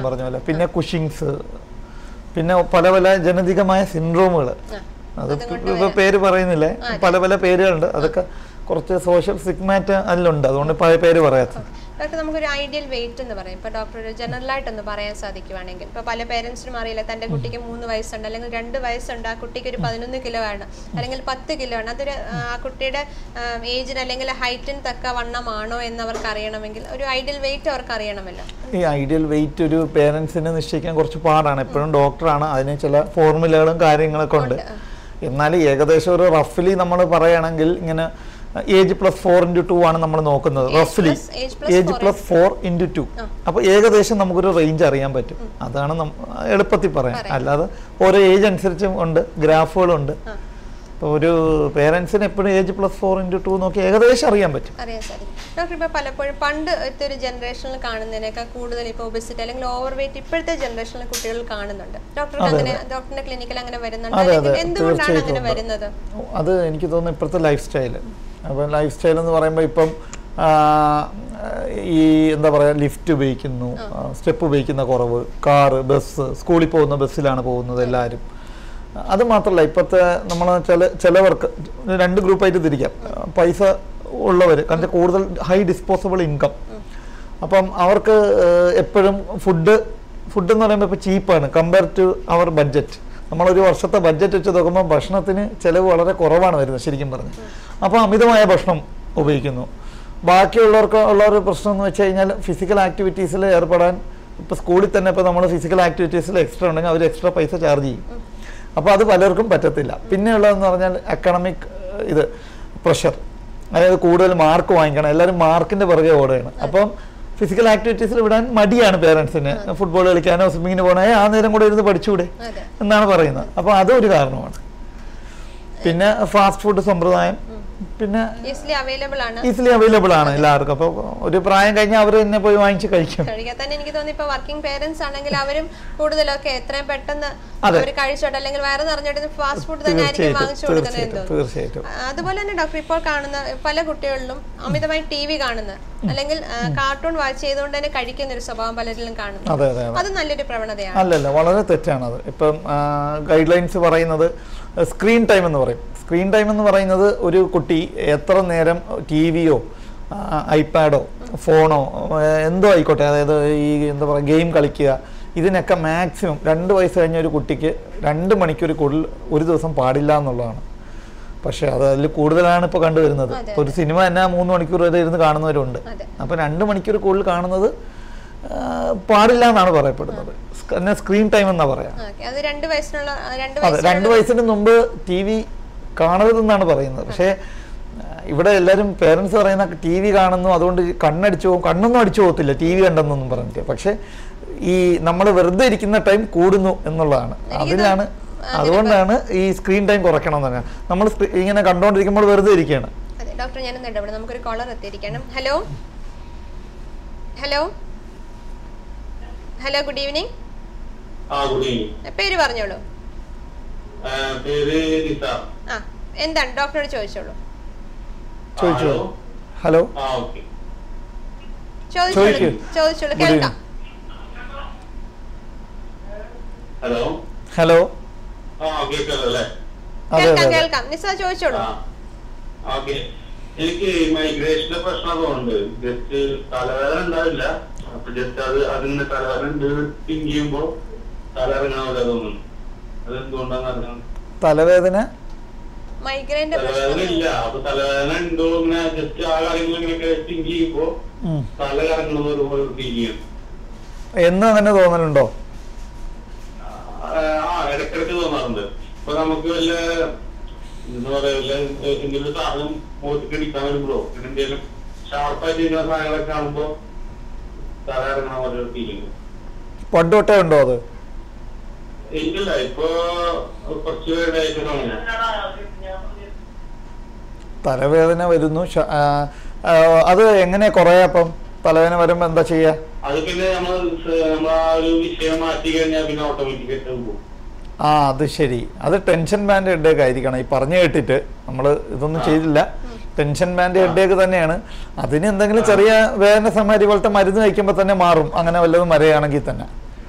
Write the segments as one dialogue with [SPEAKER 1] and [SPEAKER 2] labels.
[SPEAKER 1] ഞാൻ പറഞ്ഞ പോലെ പിന്നെ കുഷിങ്സ് പിന്നെ പല പല ജനിതകമായ സിൻഡ്രോമുകൾ അത് ഇപ്പൊ പേര് പറയുന്നില്ലേ പല പല പേരുകളുണ്ട് അതൊക്കെ കുറച്ച് സോഷ്യൽ സിഗ്മാറ്റ് അതിലുണ്ട് അതുകൊണ്ട് പല പേര് പറയാത്തത്
[SPEAKER 2] ഡോക്ടർ നമുക്കൊരു ഐഡിയൽ വെയിറ്റ് എന്ന് പറയും ഇപ്പോൾ ഡോക്ടർ ഒരു ജനറൽ ആയിട്ടൊന്ന് പറയാൻ സാധിക്കുവാണെങ്കിൽ ഇപ്പോൾ പല പേരൻസിനും അറിയില്ല തൻ്റെ കുട്ടിക്ക് മൂന്ന് വയസ്സുണ്ട് അല്ലെങ്കിൽ രണ്ട് വയസ്സുണ്ട് ആ കുട്ടിക്ക് ഒരു പതിനൊന്ന് കിലോ ആണ് അല്ലെങ്കിൽ പത്ത് കിലോ ആണ് അതൊരു ആ, ആ കുട്ടിയുടെ ഏജിന് അല്ലെങ്കിൽ ഹൈറ്റിന് തക്ക വണ്ണമാണോ എന്ന് അവർക്ക് അറിയണമെങ്കിൽ ഒരു ഐഡിയൽ വെയിറ്റ് അവർക്ക് അറിയണമല്ലോ
[SPEAKER 1] ഈ ഐഡിയൽ വെയിറ്റ് ഒരു പേരൻസിന് നിശ്ചയിക്കാൻ കുറച്ച് പാടാണ് എപ്പോഴും ഡോക്ടറാണ് അതിന് ചില ഫോർമുലകളും കാര്യങ്ങളൊക്കെ ഉണ്ട് എന്നാൽ ഏകദേശം ഒരു റഫ്ലി നമ്മൾ പറയുകയാണെങ്കിൽ ഇങ്ങനെ age plus four into two ആണ് നമ്മൾ നോക്കുന്നത് റഫ്ലി
[SPEAKER 2] plus- age plus
[SPEAKER 1] age plus four into two അപ്പോൾ ഏകദേശം നമുക്കൊരു റേഞ്ച് അറിയാൻ പറ്റും അതാണ് നമ്മ- എളുപ്പത്തിൽ പറയാം അല്ലാതെ ഓരോ ഏജ് അനുസരിച്ചും ഉണ്ട് ഗ്രാഫുകളുണ്ട് അപ്പോൾ ഒരു പേരൻസിന് എപ്പോഴും age plus four into two നോക്കി ഏകദേശം അറിയാൻ പറ്റും
[SPEAKER 2] അറിയാൻ സാധിക്കും ഡോക്ടർ ഇപ്പോൾ പലപ്പോഴും പണ്ട് ഒരു ജനറേഷനിൽ കാണുന്നതിനേക്കാൾ കൂടുതൽ ഇപ്പോൾ ഒബിസിറ്റി അല്ലെങ്കിൽ ഓവർ വെയിറ്റ് ഇപ്പോഴത്തെ ജനറേഷനിൽ കുട്ടികൾ കാണുന്നുണ്ട് ഡോക്ടർക്ക് അങ്ങനെ ഡോക്ടറിന്റെ ക്ലിനിക്കിൽ അങ്ങനെ വരുന്നുണ്ട്
[SPEAKER 1] അതെ,
[SPEAKER 2] അല്ലെങ്കിൽ
[SPEAKER 1] അതെ,
[SPEAKER 2] എന്തുകൊണ്ടാണ് അങ്ങനെ
[SPEAKER 1] തീർച്ചയായിട്ടും
[SPEAKER 2] വരുന്നത്
[SPEAKER 1] അത് എനിക്ക് തോന്നുന്നു ഇപ്പോഴത്തെ ലൈഫ് സ്റ്റൈല് അപ്പം ലൈഫ് സ്റ്റൈൽ എന്ന് പറയുമ്പോൾ ഇപ്പം ആ, ഈ എന്താ പറയുക ലിഫ്റ്റ് ഉപയോഗിക്കുന്നു സ്റ്റെപ്പ് ഉപയോഗിക്കുന്ന കുറവ് കാറ് ബസ് സ്കൂളിൽ പോകുന്ന ബസ്സിലാണ് പോകുന്നത് എല്ലാവരും അത് മാത്രമല്ല ഇപ്പോഴത്തെ നമ്മൾ ചില ചിലവർക്ക് രണ്ട് ഗ്രൂപ്പായിട്ട് തിരിക്കാം പൈസ ഉള്ളവർ കാരണം കൂടുതൽ ഹൈ ഡിസ്പോസബിൾ ഇൻകം അപ്പം അവർക്ക് എപ്പോഴും ഫുഡ് ഫുഡ് എന്ന് പറയുമ്പോൾ ഇപ്പോൾ ചീപ്പാണ് കമ്പയർ ടു അവർ ബഡ്ജറ്റ് നമ്മളൊരു വർഷത്തെ ബഡ്ജറ്റ് വെച്ച് നോക്കുമ്പോൾ ഭക്ഷണത്തിന് ചിലവ് വളരെ കുറവാണ് വരുന്നത് ശരിക്കും പറഞ്ഞു അപ്പോൾ അമിതമായ ഭക്ഷണം ഉപയോഗിക്കുന്നു ബാക്കിയുള്ളവർക്ക് ഉള്ള ഒരു പ്രശ്നം എന്ന് വെച്ച് കഴിഞ്ഞാൽ ഫിസിക്കൽ ആക്ടിവിറ്റീസിൽ ഏർപ്പെടാൻ ഇപ്പോൾ സ്കൂളിൽ തന്നെ ഇപ്പോൾ നമ്മൾ ഫിസിക്കൽ ആക്ടിവിറ്റീസിൽ എക്സ്ട്രാ ഉണ്ടെങ്കിൽ അവർ എക്സ്ട്രാ പൈസ ചാർജ് ചെയ്യും അപ്പോൾ അത് പലർക്കും പറ്റത്തില്ല പിന്നെയുള്ളതെന്ന് പറഞ്ഞാൽ അക്കാഡമിക് ഇത് പ്രഷർ അതായത് കൂടുതൽ മാർക്ക് വാങ്ങിക്കണം എല്ലാവരും മാർക്കിന്റെ പുറകെ ഓടുകയാണ് അപ്പം ഫിസിക്കൽ ആക്ടിവിറ്റീസിൽ വിടാൻ മടിയാണ് പേരൻസിന് ഫുട്ബോൾ കളിക്കാനോ സ്വിമ്മിങ്ങിന് പോകണോ ഏ, ആ നേരം കൂടെ ഇരുന്ന് പഠിച്ചുകൂടെ
[SPEAKER 2] അതെ
[SPEAKER 1] എന്നാണ് പറയുന്നത് അപ്പോൾ അതും ഒരു കാരണമാണ് പിന്നെ ഫാസ്റ്റ് ഫുഡ് സമ്പ്രദായം പിന്നെ
[SPEAKER 2] ഈസിലി അവൈലബിൾ ആണ്
[SPEAKER 1] ഈസിലി അവൈലബിൾ ആണ് എല്ലാവർക്കും അപ്പോൾ ഒരു പ്രായം കഴിഞ്ഞാൽ അവർ തന്നെ പോയി വാങ്ങിച്ച് കഴിക്കും
[SPEAKER 2] കഴിക്കാൻ തന്നെ എനിക്ക് തോന്നി ഇപ്പൊ വർക്കിംഗ് പേരൻസ് ആണെങ്കിൽ അവരും കൂടുതലൊക്കെ എത്രയും പെട്ടെന്ന്
[SPEAKER 1] അതെ.
[SPEAKER 2] അവർ കഴിച്ചോട്ടെ അല്ലെങ്കിൽ വയറ് നിറഞ്ഞോട്ടെ ഫാസ്റ്റ് ഫുഡ് തന്നെ ആയിരിക്കും
[SPEAKER 1] തീർച്ചയായിട്ടും
[SPEAKER 2] വാങ്ങിച്ചു കൊടുക്കുന്നത് എന്ന്
[SPEAKER 1] തീർച്ചയായിട്ടും
[SPEAKER 2] തോന്നുന്നു
[SPEAKER 1] തീർച്ചയായിട്ടും
[SPEAKER 2] ആ, അതുപോലെ തന്നെ ഡോക്ടർ ഇപ്പോൾ കാണുന്ന പല കുട്ടികളിലും അമിതമായി ടി വി കാണുന്ന അല്ലെങ്കിൽ കാർട്ടൂൺ വാച്ച് ചെയ്തുകൊണ്ട് തന്നെ കഴിക്കുന്ന ഒരു സ്വഭാവം പലരിലും കാണുന്നു
[SPEAKER 1] അതെ അതെ അതെ
[SPEAKER 2] അത് നല്ലൊരു പ്രവണതയാണ്
[SPEAKER 1] അല്ലല്ല വളരെ തെറ്റാണത് ഇപ്പം ഗൈഡ് ലൈൻസ് പറയുന്നത് സ്ക്രീൻ ടൈം എന്ന് പറയും സ്ക്രീൻ ടൈം എന്ന് പറയുന്നത് ഒരു കുട്ടി എത്ര നേരം ടി വിയോ ഐപാഡോ ഫോണോ എന്തോ ആയിക്കോട്ടെ അതായത് ഈ എന്താ പറയുക ഗെയിം കളിക്കുക ഇതിനൊക്കെ മാക്സിമം രണ്ട് വയസ്സ് കഴിഞ്ഞ ഒരു കുട്ടിക്ക് രണ്ട് മണിക്കൂർ കൂടുതൽ ഒരു ദിവസം പാടില്ല എന്നുള്ളതാണ് പക്ഷേ അത് അതിൽ കൂടുതലാണ് ഇപ്പോൾ കണ്ടുവരുന്നത്
[SPEAKER 2] അതെ,
[SPEAKER 1] ഇപ്പോൾ ഒരു സിനിമ തന്നെ മൂന്ന് മണിക്കൂർ വരെ ഇരുന്ന് കാണുന്നവരുണ്ട്
[SPEAKER 2] അതെ
[SPEAKER 1] അപ്പോൾ രണ്ട് മണിക്കൂർ കൂടുതൽ കാണുന്നത് ആ, പാടില്ല എന്നാണ് പറയപ്പെടുന്നത് സ്ക- സ്ക്രീൻ ടൈം എന്നാ പറയാം
[SPEAKER 2] ഓക്കെ അത് രണ്ട് വയസ്സിനുള്ള ആ, രണ്ട്
[SPEAKER 1] അതെ
[SPEAKER 2] വയസ്സിനുള്ള
[SPEAKER 1] രണ്ട് വയസ്സിന് മുമ്പ് ടി വി കാണരുതെന്നാണ് പറയുന്നത് പക്ഷേ ആ, ഇവിടെ എല്ലാവരും പേരൻസ് പറയുന്ന ടി വി കാണുന്നു അതുകൊണ്ട് കണ്ണടിച്ചു പോകും കണ്ണൊന്നും അടിച്ചു പോകത്തില്ല ടി വി കണ്ടെന്നൊന്നും പറഞ്ഞിട്ട് പക്ഷേ ഈ നമ്മൾ വെറുതെ ഇരിക്കുന്ന ടൈം കൂടുന്നു എന്നുള്ളതാണ് അതിനാണ് അതുകൊണ്ടാണ് ഈ സ്ക്രീൻ ടൈം കുറയ്ക്കണം എന്ന് പറഞ്ഞാൽ നമ്മൾ ഇങ്ങനെ കണ്ടുകൊണ്ടിരിക്കുമ്പോൾ വെറുതെ ഇരിക്കുകയാണ്
[SPEAKER 2] അതെ ഡോക്ടർ ഞാനൊന്ന് ഇടപെടാം നമുക്കൊരു കോളർ എത്തിയിരിക്കണം hello hello hello good evening
[SPEAKER 3] ആ ഗുഡ് ഈവനിങ്
[SPEAKER 2] പേര് പറഞ്ഞോളൂ
[SPEAKER 3] പേര് നിസ
[SPEAKER 2] ആ എന്താണ് ഡോക്ടറോട് ചോദിച്ചോളൂ
[SPEAKER 1] ചോദിച്ചോ ഹലോ
[SPEAKER 3] ആ ഓക്കെ
[SPEAKER 2] ചോദിച്ചോളൂ
[SPEAKER 1] ചോദിക്കൂ.
[SPEAKER 2] ചോദിച്ചോളൂ
[SPEAKER 1] Good
[SPEAKER 2] കേൾക്കാം
[SPEAKER 3] ഹലോ
[SPEAKER 1] ഹലോ
[SPEAKER 3] ആ കേൾക്കാലോ അല്ലേ
[SPEAKER 1] അതെ
[SPEAKER 2] കേൾക്കാം
[SPEAKER 1] അതെ
[SPEAKER 2] കേൾക്കാം നിസ ചോദിച്ചോളൂ
[SPEAKER 3] ആ ഓക്കെ എനിക്ക് മൈഗ്രേഷന്റെ പ്രശ്നം ഉണ്ട് ജസ്റ്റ് തലവേദന ഉണ്ടാവില്ല അപ്പൊ ജസ്റ്റ് അത് അതിങ്ങനെ തലവേദന ഉണ്ട് തിങ്ക് ചെയ്യുമ്പോ തല ഇറങ്ങണ പോലെ തോന്നുന്നു അതെന്തുകൊണ്ടാന്ന് അറിയാം
[SPEAKER 1] തലവേദന
[SPEAKER 2] മൈഗ്രൈന്റെ
[SPEAKER 3] തലവേദന
[SPEAKER 2] പ്രശ്നം
[SPEAKER 3] ഇല്ല അപ്പൊ തലവേദന ഉണ്ടോ ഇങ്ങനെ ജസ്റ്റ് ആ കാര്യങ്ങൾ ഇങ്ങനെയൊക്കെ തിങ്ക് ചെയ്യുമ്പോ
[SPEAKER 1] ഉം.
[SPEAKER 3] തല കറങ്ങണത് ഒരു ഫീൽ ചെയ്യും
[SPEAKER 1] എന്നും അങ്ങനെ തോന്നലുണ്ടോ
[SPEAKER 3] ആ ഇടക്കിടക്ക് തോന്നാറുണ്ട് ഇപ്പൊ നമുക്ക് വല്ല എന്താ പറയാ വല്ല എന്തെങ്കിലും ഒരു സാധനം മുഖത്തേക്ക് അടിക്കാൻ വരുമ്പോഴോ പിന്നെ എന്തെങ്കിലും ഷാർപ്പായിട്ട് ഇരിക്കുന്ന സാധനങ്ങളൊക്കെ കാണുമ്പോ തല ഇറങ്ങണ പോലെ ഒരു ഫീലിംഗ്
[SPEAKER 1] പണ്ട് തൊട്ടേ ഉണ്ടോ അത്
[SPEAKER 3] എനിക്കില്ല ഇപ്പൊ കുറച്ച് പേരായിട്ട് അങ്ങനെ
[SPEAKER 1] തലവേദന വരുന്നു ശ- ആ, ആ, അത് എങ്ങനെ കുറയാ അപ്പം തലവേദന വരുമ്പോൾ എന്താ ചെയ്യുക
[SPEAKER 3] അത് പിന്നെ നമ്മൾ നമ്മൾ ആ ഒരു വിഷയം മാറ്റി കഴിഞ്ഞാൽ പിന്നെ ഓട്ടോമാറ്റിക് ആയിട്ട് പോകും
[SPEAKER 1] ആ അത് ശരി അത് ടെൻഷൻ ബാൻഡ് ഹെഡേക്ക് ആയിരിക്കണം ഈ പറഞ്ഞു കേട്ടിട്ട് നമ്മൾ ഇതൊന്നും ചെയ്തില്ല ടെൻഷൻ ബാൻഡ് ഹെഡേക്ക് തന്നെയാണ് അതിന് എന്തെങ്കിലും ചെറിയ വേദന സമാരി പോലത്തെ മരുന്ന് കഴിക്കുമ്പോൾ തന്നെ മാറും അങ്ങനെ വല്ലതും വരെയാണെങ്കിൽ തന്നെ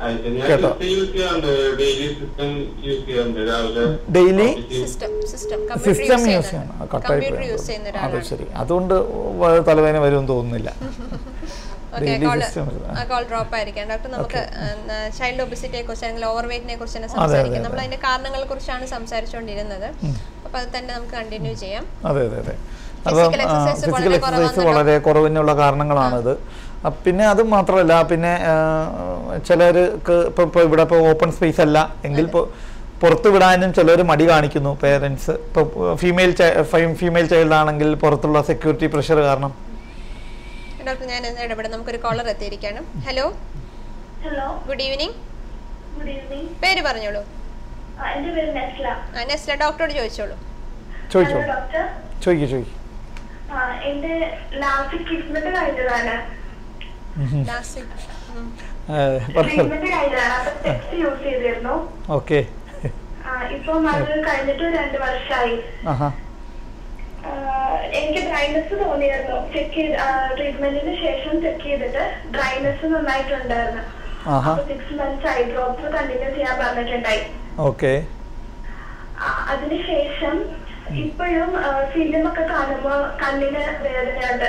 [SPEAKER 3] അത് ഞാൻ
[SPEAKER 1] കേട്ടോ.
[SPEAKER 3] system use ചെയ്യാറുണ്ട് ഡെയിലി സിസ്റ്റം യൂസ് ചെയ്യാറുണ്ട് രാവിലെ
[SPEAKER 1] daily
[SPEAKER 2] system system
[SPEAKER 1] system
[SPEAKER 2] computer
[SPEAKER 1] use ചെയ്യണം
[SPEAKER 2] യൂസ്
[SPEAKER 1] കട്ടായി
[SPEAKER 2] കമ്പ്യൂട്ടർ യൂസ് ചെയ്യുന്ന
[SPEAKER 1] അത്
[SPEAKER 2] ഒരാളാണ്
[SPEAKER 1] ശരി അതുകൊണ്ട് വ- തലവേദന വരുമെന്ന് തോന്നുന്നില്ല
[SPEAKER 2] ഓക്കെ
[SPEAKER 1] Daily
[SPEAKER 2] കോൾ
[SPEAKER 1] system വരുന്നത്.
[SPEAKER 2] ആ കോൾ ഡ്രോപ്പ് ആയിരിക്കാം ഡോക്ടർ നമുക്ക് ചൈൽഡ് ഒബിസിറ്റിയെ കുറിച്ച് അല്ലെങ്കിൽ ഓവർ വെയിറ്റിനെ കുറിച്ച് തന്നെ
[SPEAKER 1] അതെ, അതെ,
[SPEAKER 2] സംസാരിക്കാം നമ്മൾ അതിന്റെ കാരണങ്ങളെ കുറിച്ചാണ് സംസാരിച്ചുകൊണ്ടിരുന്നത് അപ്പൊ അത് തന്നെ നമുക്ക് കണ്ടിന്യൂ ചെയ്യാം
[SPEAKER 1] അതെ അതെ അതെ അപ്പം
[SPEAKER 2] Physical exercise
[SPEAKER 1] ഫിസിക്കൽ
[SPEAKER 2] വളരെ
[SPEAKER 1] എക്സസൈസ്
[SPEAKER 2] കുറവാണല്ലോ.
[SPEAKER 1] വളരെ കുറവിനുള്ള കാരണങ്ങളാണിത് അ, പിന്നെ അത് മാത്രമല്ല പിന്നെ ചിലർക്ക് ഇപ്പോൾ ഇപ്പോൾ ഇവിടെ ഇപ്പോൾ ഓപ്പൺ സ്പേസ് അല്ല എങ്കിൽ ഇപ്പോൾ പുറത്ത് വിടാനും ചിലർ മടി കാണിക്കുന്നു പേരൻസ് ഇപ്പോൾ ഫീമെയിൽ ഫീമെയിൽ ചൈൽഡ് ആണെങ്കിൽ പുറത്തുള്ള സെക്യൂരിറ്റി പ്രഷർ കാരണം
[SPEAKER 2] ഡോക്ടർ ഞാൻ ഇന്ന് ഇടപെടാം നമുക്കൊരു കോളർ എത്തിയിരിക്കുകയാണ് hello
[SPEAKER 4] hello
[SPEAKER 2] good evening
[SPEAKER 4] good evening
[SPEAKER 2] പേര് പറഞ്ഞോളൂ
[SPEAKER 4] എൻ്റെ പേര് നെസ്ല
[SPEAKER 2] ആ നെസ്ല ഡോക്ടറോട് ചോദിച്ചോളൂ
[SPEAKER 1] ചോദിച്ചോ
[SPEAKER 4] ഹലോ ഡോക്ടർ
[SPEAKER 1] ചോദിക്കൂ ചോദിക്കൂ
[SPEAKER 4] ആ എൻ്റെ ലാസ്റ്റ് ട്രീറ്റ്മെന്റ് കഴിഞ്ഞതാണ്
[SPEAKER 2] ലാസ്റ്റ്
[SPEAKER 1] പറഞ്ഞു
[SPEAKER 4] ട്രീറ്റ്മെന്റ് കഴിഞ്ഞതാണ് അപ്പൊ ടെക്സ്റ്റ് യൂസ് ചെയ്തിരുന്നു
[SPEAKER 1] ഓക്കെ
[SPEAKER 4] ആ, ഇപ്പം അത് കഴിഞ്ഞിട്ട് രണ്ട് വർഷമായി
[SPEAKER 1] ആഹാ
[SPEAKER 4] ആ, എനിക്ക് ഡ്രൈനെസ് തോന്നിയിരുന്നു ചെക്ക് ചെയ്ത് ട്രീറ്റ്മെന്റിന് ശേഷം ചെക്ക് ചെയ്തിട്ട് ഡ്രൈനെസ് നന്നായിട്ടുണ്ടായിരുന്നു
[SPEAKER 1] ആഹാ
[SPEAKER 4] അപ്പൊ six months eye drops continue ചെയ്യാൻ പറഞ്ഞിട്ടുണ്ടായി
[SPEAKER 1] ഓക്കെ
[SPEAKER 4] ആ, അതിനുശേഷം ഇപ്പോഴും ഫിലിം ഒക്കെ കാണുമ്പോ കണ്ണിന് വേദനയുണ്ട്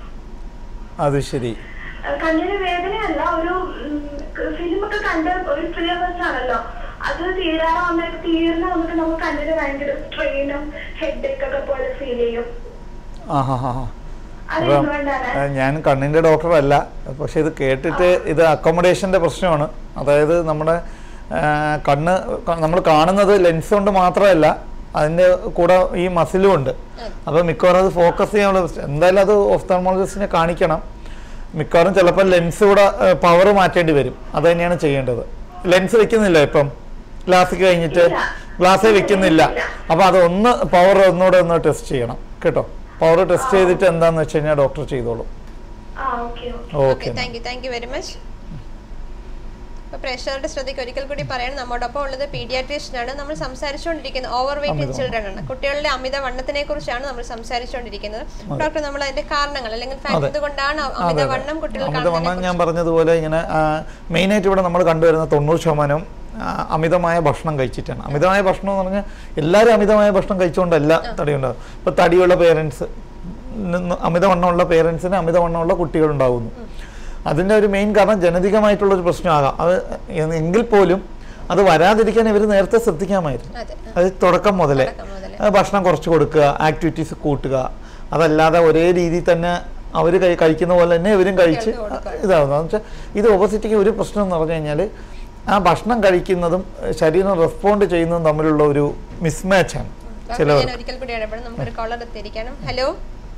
[SPEAKER 1] അത് ശരി
[SPEAKER 4] ആ, കണ്ണിന് വേദനയല്ല ഒരു ഫിലിം ഒക്കെ കണ്ട് ഒരു ത്രീ അവേഴ്സ് ആണല്ലോ അത് തീരാറാവുമ്പോൾ തീർന്ന നമുക്ക് നമുക്ക് കണ്ണിന് ഭയങ്കര സ്ട്രെയിനും ഹെഡേക്ക് ഒക്കെ പോലെ ഫീൽ ചെയ്യും
[SPEAKER 1] ആഹാ ഹാ ഹാ
[SPEAKER 4] അത്
[SPEAKER 1] അപ്പം
[SPEAKER 4] എന്തുകൊണ്ടാണ്
[SPEAKER 1] ഏഹ്, ഞാൻ കണ്ണിൻ്റെ ഡോക്ടറല്ല പക്ഷേ ഇത് കേട്ടിട്ട് ഇത് അക്കോമഡേഷൻ്റെ പ്രശ്നമാണ് അതായത് നമ്മുടെ ഏഹ്, കണ്ണ് നമ്മൾ കാണുന്നത് ലെൻസ് കൊണ്ട് മാത്രമല്ല അതിൻ്റെ കൂടെ ഈ മസിലും ഉണ്ട് അപ്പോൾ മിക്കവാറും അത് ഫോക്കസ് ചെയ്യാനുള്ള പ്രശ്നം എന്തായാലും അത് ഓഫ്താൾമോളജിസ്റ്റിനെ കാണിക്കണം മിക്കവാറും ചിലപ്പോൾ ലെൻസ് കൂടെ പവർ മാറ്റേണ്ടി വരും അത് തന്നെയാണ് ചെയ്യേണ്ടത് ലെൻസ് വെക്കുന്നില്ല ഇപ്പം ഗ്ലാസ് കഴിഞ്ഞിട്ട്
[SPEAKER 4] ഇല്ല.
[SPEAKER 1] ഗ്ലാസ് വെക്കുന്നില്ല അപ്പോൾ അത് ഒന്ന് പവർ ഒന്നുകൂടെ ഒന്ന് ടെസ്റ്റ് ചെയ്യണം കേട്ടോ പവർ ടെസ്റ്റ് ചെയ്തിട്ട് എന്താണെന്ന് വെച്ച് കഴിഞ്ഞാൽ ഡോക്ടർ ചെയ്തോളും
[SPEAKER 4] ആ okay okay
[SPEAKER 2] okay
[SPEAKER 1] okay
[SPEAKER 2] thank you thank you very much അപ്പോൾ പ്രേക്ഷകരുടെ ശ്രദ്ധയ്ക്ക് ഒരിക്കൽ കൂടി പറയണം നമ്മോടൊപ്പം ഉള്ളത് പീഡിയാട്രീഷ്യനാണ് നമ്മൾ സംസാരിച്ചുകൊണ്ടിരിക്കുന്നത് ഓവർ വെയിറ്റ് ഇൻ ചിൽഡ്രൻ ആണ് കുട്ടികളുടെ അമിത വണ്ണത്തിനെ കുറിച്ചാണ് നമ്മൾ സംസാരിച്ചുകൊണ്ടിരിക്കുന്നത് ഡോക്ടർ നമ്മൾ അതിന്റെ കാരണങ്ങൾ അല്ലെങ്കിൽ ഫാക്ട്
[SPEAKER 1] അതെ.
[SPEAKER 2] എന്തുകൊണ്ടാണ്
[SPEAKER 1] അതെ,
[SPEAKER 2] അമിത
[SPEAKER 1] അതെ.
[SPEAKER 2] വണ്ണം കുട്ടികൾ
[SPEAKER 1] അമിതവണ്ണം ഞാൻ പറഞ്ഞതുപോലെ ഇങ്ങനെ മെയിനായിട്ട് ഇവിടെ നമ്മൾ കണ്ടുവരുന്ന തൊണ്ണൂറ് ശതമാനവും ആ, അമിതമായ ഭക്ഷണം കഴിച്ചിട്ടാണ് അമിതമായ ഭക്ഷണം എന്ന് പറഞ്ഞാൽ എല്ലാവരും അമിതമായ ഭക്ഷണം കഴിച്ചുകൊണ്ടല്ല തടിയുണ്ടാകും ഇപ്പോൾ തടിയുള്ള പേരൻസ് അമിതവണ്ണമുള്ള പേരൻസിന് അമിതവണ്ണമുള്ള കുട്ടികളുണ്ടാകുന്നു അതിൻ്റെ ഒരു മെയിൻ കാരണം ജനതികമായിട്ടുള്ളൊരു പ്രശ്നമാകാം അത് എങ്കിൽ പോലും അത് വരാതിരിക്കാൻ ഇവർ നേരത്തെ ശ്രദ്ധിക്കാമായിരുന്നു
[SPEAKER 2] അതെ
[SPEAKER 1] അത് തുടക്കം മുതലേ
[SPEAKER 2] തുടക്കം മുതലേ.
[SPEAKER 1] ആ, ഭക്ഷണം കുറച്ച് കൊടുക്കുക ആക്ടിവിറ്റീസ് കൂട്ടുക അതല്ലാതെ ഒരേ രീതിയിൽ തന്നെ അവർ കഴിക്കുന്ന പോലെ തന്നെ ഇവരും കഴിച്ച്
[SPEAKER 2] കുട്ടികൾക്ക് കൊടുക്കുക.
[SPEAKER 1] ഇതാവുന്നത് എന്ന് വെച്ചാൽ ഇത് ഒബസിറ്റിക്ക് ഒരു പ്രശ്നം എന്ന് പറഞ്ഞു കഴിഞ്ഞാൽ ആ ഭക്ഷണം കഴിക്കുന്നതും ഏഹ്, ശരീരം റെസ്പോണ്ട് ചെയ്യുന്നതും തമ്മിലുള്ള ഒരു മിസ്മാച്ചാണ്
[SPEAKER 2] ഡോക്ടർ
[SPEAKER 1] ചിലവർ
[SPEAKER 2] ഞാൻ ഒരിക്കൽ കൂടി ഇടപെടാം നമുക്കൊരു കോളർ എത്തിയിരിക്കണം hello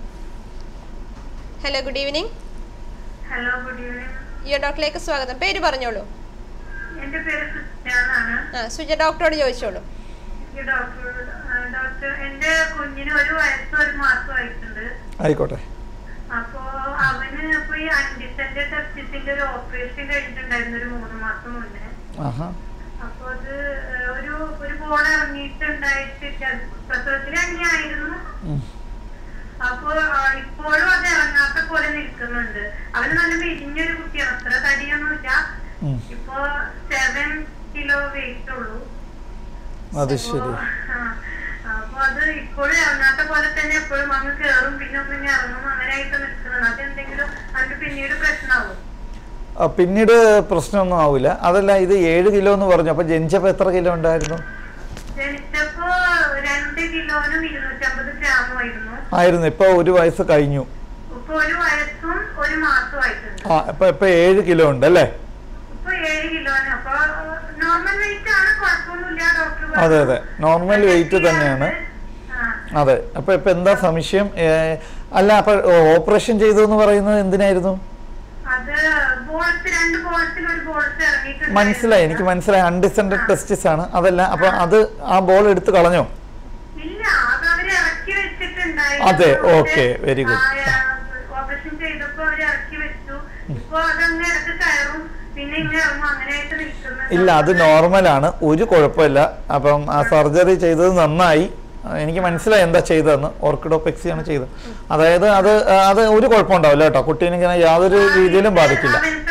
[SPEAKER 2] hello good evening
[SPEAKER 4] hello good evening
[SPEAKER 2] ഈ ഡോക്ടറിലേക്ക് സ്വാഗതം പേര് പറഞ്ഞോളൂ
[SPEAKER 4] എന്റെ പേര് സുജാനാണ്
[SPEAKER 2] ആ സുജ ഡോക്ടറോട് ചോദിച്ചോളൂ
[SPEAKER 4] എനിക്ക് ഡോക്ടർ ഡോക്ടർ എന്റെ കുഞ്ഞിന് ഒരു വയസ്സ് ഒരു മാസമായിട്ടുണ്ട്
[SPEAKER 1] ആയിക്കോട്ടെ
[SPEAKER 4] അപ്പോ അവന് ഇപ്പൊ ഈ അൻഡിസെന്റ് ടെസ്റ്റിസിന്റെ ഒരു ഓപ്പറേഷൻ കഴിഞ്ഞിട്ടുണ്ടായിരുന്നു ഒരു മൂന്ന് മാസം മുന്നേ
[SPEAKER 1] ആഹാ
[SPEAKER 4] അപ്പൊ അത് ഏഹ്, ഒരു ഒരു ബോൾ ഇറങ്ങിയിട്ടുണ്ടായിട്ട് പ്രസവത്തിൽ തന്നെയായിരുന്നു
[SPEAKER 1] ഉം.
[SPEAKER 4] അപ്പൊ ആ, ഇപ്പോഴും അത് ഇറങ്ങാത്ത പോലെ നിൽക്കുന്നുണ്ട് അവന് നല്ല മെലിഞ്ഞൊരു കുട്ടിയാണ് അത്ര തടിയൊന്നുമില്ല
[SPEAKER 1] ഉം.
[SPEAKER 4] ഇപ്പൊ സെവൻ കിലോ വെയിറ്റ് ഉള്ളൂ
[SPEAKER 1] അത്
[SPEAKER 4] അപ്പൊ,
[SPEAKER 1] ശരി
[SPEAKER 4] ആ, അപ്പൊ അത് ഇപ്പോഴും ഇറങ്ങാത്ത പോലെ തന്നെ എപ്പോഴും അങ്ങ് കേറും പിന്നെ ഒന്ന് ഇങ്ങ് ഇറങ്ങും അങ്ങനെ ആയിട്ട് നിൽക്കുന്നത് അതെന്തെങ്കിലും അതിന് പിന്നീട് പ്രശ്നമാവും
[SPEAKER 1] ആ, പിന്നീട് പ്രശ്നമൊന്നും ആവില്ല അതല്ല ഇത് ഏഴ് കിലോ എന്ന് പറഞ്ഞു അപ്പോൾ ജനിച്ചപ്പോൾ എത്ര കിലോ ഉണ്ടായിരുന്നു
[SPEAKER 4] ജനിച്ചപ്പോ രണ്ട് കിലോനും ഇരുന്നൂറ്റമ്പത് ഗ്രാമുമായിരുന്നു
[SPEAKER 1] ആയിരുന്നു ഇപ്പോൾ ഒരു വയസ്സ് കഴിഞ്ഞു
[SPEAKER 4] ഇപ്പൊ ഒരു വയസ്സും ഒരു മാസവും ആയിട്ടുണ്ട്
[SPEAKER 1] ആ ഇപ്പോൾ ഇപ്പോൾ ഏഴ് കിലോ ഉണ്ട് അല്ലേ
[SPEAKER 4] ഇപ്പൊ ഏഴ് കിലോന് അപ്പൊ നോർമൽ വെയിറ്റ് ആണ് കുഴപ്പമൊന്നുമില്ല ഡോക്ടർ പറഞ്ഞു.
[SPEAKER 1] അതെ അതെ നോർമൽ വെയിറ്റ് തന്നെയാണ്
[SPEAKER 4] ആ.
[SPEAKER 1] അതെ അപ്പൊ ഇപ്പൊ എന്താ സംശയം ഏ, അല്ല അപ്പൊ ഓപ്പറേഷൻ ചെയ്തു എന്ന് പറയുന്നത് എന്തിനായിരുന്നു
[SPEAKER 4] അത് ബോൾസ് രണ്ട് ബോൾസിൽ ഒരു ബോൾസ് ഇറങ്ങിയിട്ടുണ്ട്
[SPEAKER 1] മനസ്സിലായി എനിക്ക് മനസ്സിലായി അൺഡിസെൻഡഡ് ടെസ്റ്റിസ് ആണ് അതല്ല അപ്പൊ അത് ആ ബോൾ എടുത്ത് കളഞ്ഞോ
[SPEAKER 4] ഇല്ല അത് അവര് ഇറക്കി വെച്ചിട്ടുണ്ടായിരുന്നു
[SPEAKER 1] അതെ,
[SPEAKER 4] പക്ഷേ,
[SPEAKER 1] okay, very good.
[SPEAKER 4] ആ, ഓപ്പറേഷൻ ചെയ്തപ്പോ അവര് ഇറക്കി വെച്ചു ഇപ്പൊ അതങ്ങ് ഇടക്ക് കയറും പിന്നെ ഇങ്ങനെ ഇറങ്ങും അങ്ങനെയായിട്ട് നിൽക്കുന്നത്
[SPEAKER 1] ഇല്ല അത് നോർമലാണ് ഒരു കുഴപ്പമില്ല അപ്പം ആ സർജറി ചെയ്തത് നന്നായി ആ, എനിക്ക് മനസ്സിലായി എന്താ ചെയ്തതെന്ന് ഓർക്കിഡോപെക്സിയാണ് ചെയ്തത് അതായത് അത് ആ, അത് ഒരു കുഴപ്പമുണ്ടാവില്ല കേട്ടോ കുട്ടീനെ ഇങ്ങനെ യാതൊരു രീതിയിലും ബാധിക്കില്ല
[SPEAKER 4] അവനക്ക്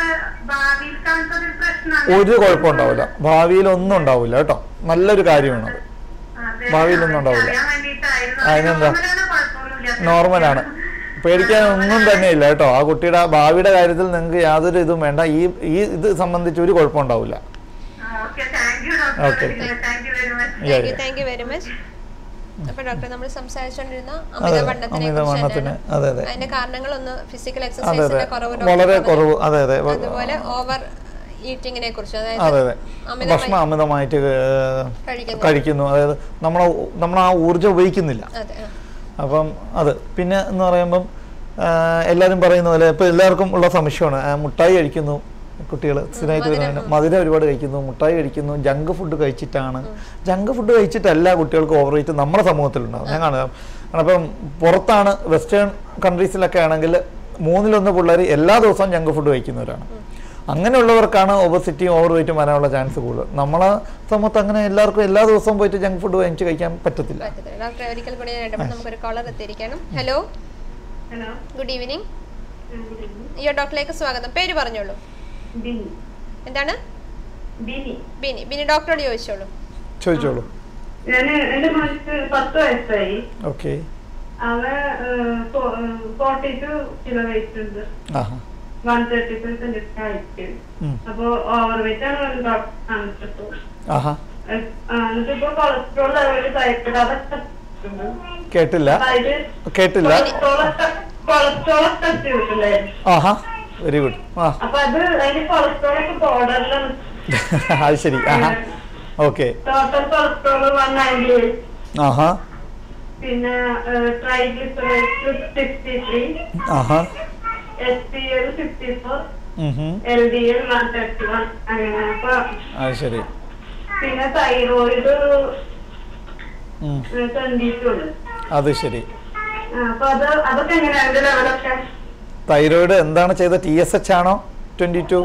[SPEAKER 4] ഭാവിയിൽ കാണുന്ന ഒരു പ്രശ്നമാണ്
[SPEAKER 1] ഒരു കുഴപ്പം ഉണ്ടാവില്ല ഭാവിയിൽ ഒന്നും ഉണ്ടാവില്ല കേട്ടോ നല്ലൊരു കാര്യമാണ് അത്
[SPEAKER 4] അതെ,
[SPEAKER 1] ഭാവിയിലൊന്നും ഉണ്ടാവില്ല.
[SPEAKER 4] അറിയാൻ വേണ്ടിയിട്ടായിരുന്നു.
[SPEAKER 1] അതിനെന്താ?
[SPEAKER 4] നോർമലാണ്, കുഴപ്പമൊന്നുമില്ല.
[SPEAKER 1] നോർമലാണ് പേടിക്കാൻ ഒന്നും തന്നെ ഇല്ല കേട്ടോ ആ കുട്ടിയുടെ ഭാവിയുടെ കാര്യത്തിൽ നിങ്ങൾക്ക് യാതൊരു ഇതും വേണ്ട ഈ ഈ ഇത് സംബന്ധിച്ച് ഒരു കുഴപ്പം ഉണ്ടാവില്ല
[SPEAKER 4] ആ, okay, thank you, doctor.
[SPEAKER 1] Okay.
[SPEAKER 4] Thank you very much.
[SPEAKER 1] Yeah,
[SPEAKER 2] thank you
[SPEAKER 1] yeah.
[SPEAKER 2] Thank you very much അപ്പൊ ഡോക്ടർ നമ്മൾ സംസാരിച്ചുകൊണ്ടിരുന്ന
[SPEAKER 1] അതെ
[SPEAKER 2] അമിതവണ്ണത്തിനെ
[SPEAKER 1] അമിതവണ്ണത്തിന്
[SPEAKER 2] കുറിച്ച്
[SPEAKER 1] അതെ അതെ
[SPEAKER 2] അതിന്റെ കാരണങ്ങളൊന്ന് ഫിസിക്കൽ
[SPEAKER 1] അതെ അതെ
[SPEAKER 2] എക്സസൈസിന്റെ കുറവ് doctor
[SPEAKER 1] വളരെ
[SPEAKER 2] പറഞ്ഞു.
[SPEAKER 1] കുറവ് അതെ അതെ
[SPEAKER 2] അതുപോലെ ഓവർ ഈറ്റിങ്ങിനെ കുറിച്ച്
[SPEAKER 1] അതെ
[SPEAKER 2] അതായത്
[SPEAKER 1] അതെ
[SPEAKER 2] അമിതമായി
[SPEAKER 1] ഭക്ഷണം അമിതമായിട്ട് ഏഹ്,
[SPEAKER 2] കഴിക്കുന്നു
[SPEAKER 1] കഴിക്കുന്നു അതായത് നമ്മൾ നമ്മൾ ആ ഊർജ്ജം ഉപയോഗിക്കുന്നില്ല
[SPEAKER 2] അതെ ആ.
[SPEAKER 1] അപ്പം അത് പിന്നെ എന്ന് പറയുമ്പം ആഹ്, എല്ലാവരും പറയുന്ന പോലെ ഇപ്പം എല്ലാവർക്കും ഉള്ള സംശയമാണ് ആ, മുട്ടായി കഴിക്കുന്നു കുട്ടികൾ സ്ഥിരമായിട്ട് വരുന്നതിന് മധുരം ഒരുപാട് കഴിക്കുന്നു മുട്ടായി കഴിക്കുന്നു ജങ്ക് ഫുഡ് കഴിച്ചിട്ടാണ് ജങ്ക് ഫുഡ് കഴിച്ചിട്ടല്ല കുട്ടികൾക്ക് ഓവർ വെയിറ്റ് നമ്മുടെ സമൂഹത്തിലുണ്ടാവും ഞാൻ കാണുക കാരണം ഇപ്പം പുറത്താണ് വെസ്റ്റേൺ കൺട്രീസിലൊക്കെ ആണെങ്കിൽ മൂന്നിലൊന്ന് പിള്ളേർ എല്ലാ ദിവസവും ജങ്ക് ഫുഡ് കഴിക്കുന്നവരാണ് അങ്ങനെയുള്ളവർക്കാണ് ഒബസിറ്റിയും ഓവർ വെയിറ്റും വരാനുള്ള ചാൻസ് കൂടുതൽ നമ്മളെ സമയത്ത് അങ്ങനെ എല്ലാവർക്കും എല്ലാ ദിവസവും പോയിട്ട് ജങ്ക് ഫുഡ് വാങ്ങിച്ച് കഴിക്കാൻ പറ്റത്തില്ല
[SPEAKER 2] പറ്റത്തില്ല ഡോക്ടർ ഒരിക്കൽ കൂടി ഞാൻ ഇടപെട്ട് നമുക്കൊരു കോളർ എത്തിയിരിക്കണം ഹലോ
[SPEAKER 4] Hello.
[SPEAKER 2] ഗുഡ് ഈവനിങ്
[SPEAKER 4] ഉം, good evening.
[SPEAKER 2] ഈ ഡോക്ടറിലേക്ക് സ്വാഗതം പേര് പറഞ്ഞോളൂ
[SPEAKER 4] ബിനി.
[SPEAKER 2] എന്താണ്
[SPEAKER 4] ബിനി.
[SPEAKER 2] ബിനി ബിനി ഡോക്ടറോട് ചോദിച്ചോളൂ
[SPEAKER 1] ചോദിച്ചോളൂ
[SPEAKER 4] ഞാന് എന്റെ മോനിക്ക് പത്ത് വയസ്സായി
[SPEAKER 1] ഓക്കെ
[SPEAKER 4] അവൻ ഫോർട്ടി ടു കിലോ വെയിറ്റ് ഉണ്ട്
[SPEAKER 1] ആഹാ
[SPEAKER 4] one thirty five centimetre height
[SPEAKER 1] ഉം.
[SPEAKER 4] അപ്പൊ ഓവർ വെയിറ്റ് ആണ് ഡോക്ടർ കാണിച്ചപ്പോ
[SPEAKER 1] ആഹാ
[SPEAKER 4] എന്നിട്ട് ഇപ്പൊ കൊളസ്ട്രോൾ ലെവല് തയ്ക്കട്ട് അതൊക്കെ ഉണ്ട്.
[SPEAKER 1] കേട്ടില്ല
[SPEAKER 4] അതായത്
[SPEAKER 1] കേട്ടില്ല
[SPEAKER 4] കൊളസ്ട്രോൾ ടെസ്റ്റ് ചെയ്തിട്ടില്ലേ
[SPEAKER 1] ആഹാ വെരി ഗുഡ് ആ
[SPEAKER 4] അപ്പൊ അത് അതിന് കൊളസ്ട്രോൾ ഒക്കെ ബോർഡറിലാണ്
[SPEAKER 1] അത് ശരി ആഹാ okay
[SPEAKER 4] total cholesterol one ninety eight
[SPEAKER 1] ആഹാ
[SPEAKER 4] പിന്നെ ട്രൈഗ്ലിസറൈഡ് സിക്സ്റ്റി ത്രീ
[SPEAKER 1] ആഹാ
[SPEAKER 4] S P L fifty four
[SPEAKER 1] ഉം ഹും.
[SPEAKER 4] L D L one thirty one അങ്ങനെ അപ്പൊ
[SPEAKER 1] അത് ശരി
[SPEAKER 4] പിന്നെ തൈറോയിഡ്
[SPEAKER 1] ഉം.
[SPEAKER 4] ട്വന്റി ടു ഉണ്ട്
[SPEAKER 1] അത് ശരി
[SPEAKER 4] ആ, അപ്പൊ അത് അതൊക്കെ എങ്ങനെയാണ് അതിന്റെ ലെവലൊക്കെ
[SPEAKER 1] തൈറോയിഡ് എന്താണ് ചെയ്ത ടി എസ് എച്ച് ആണോ twenty two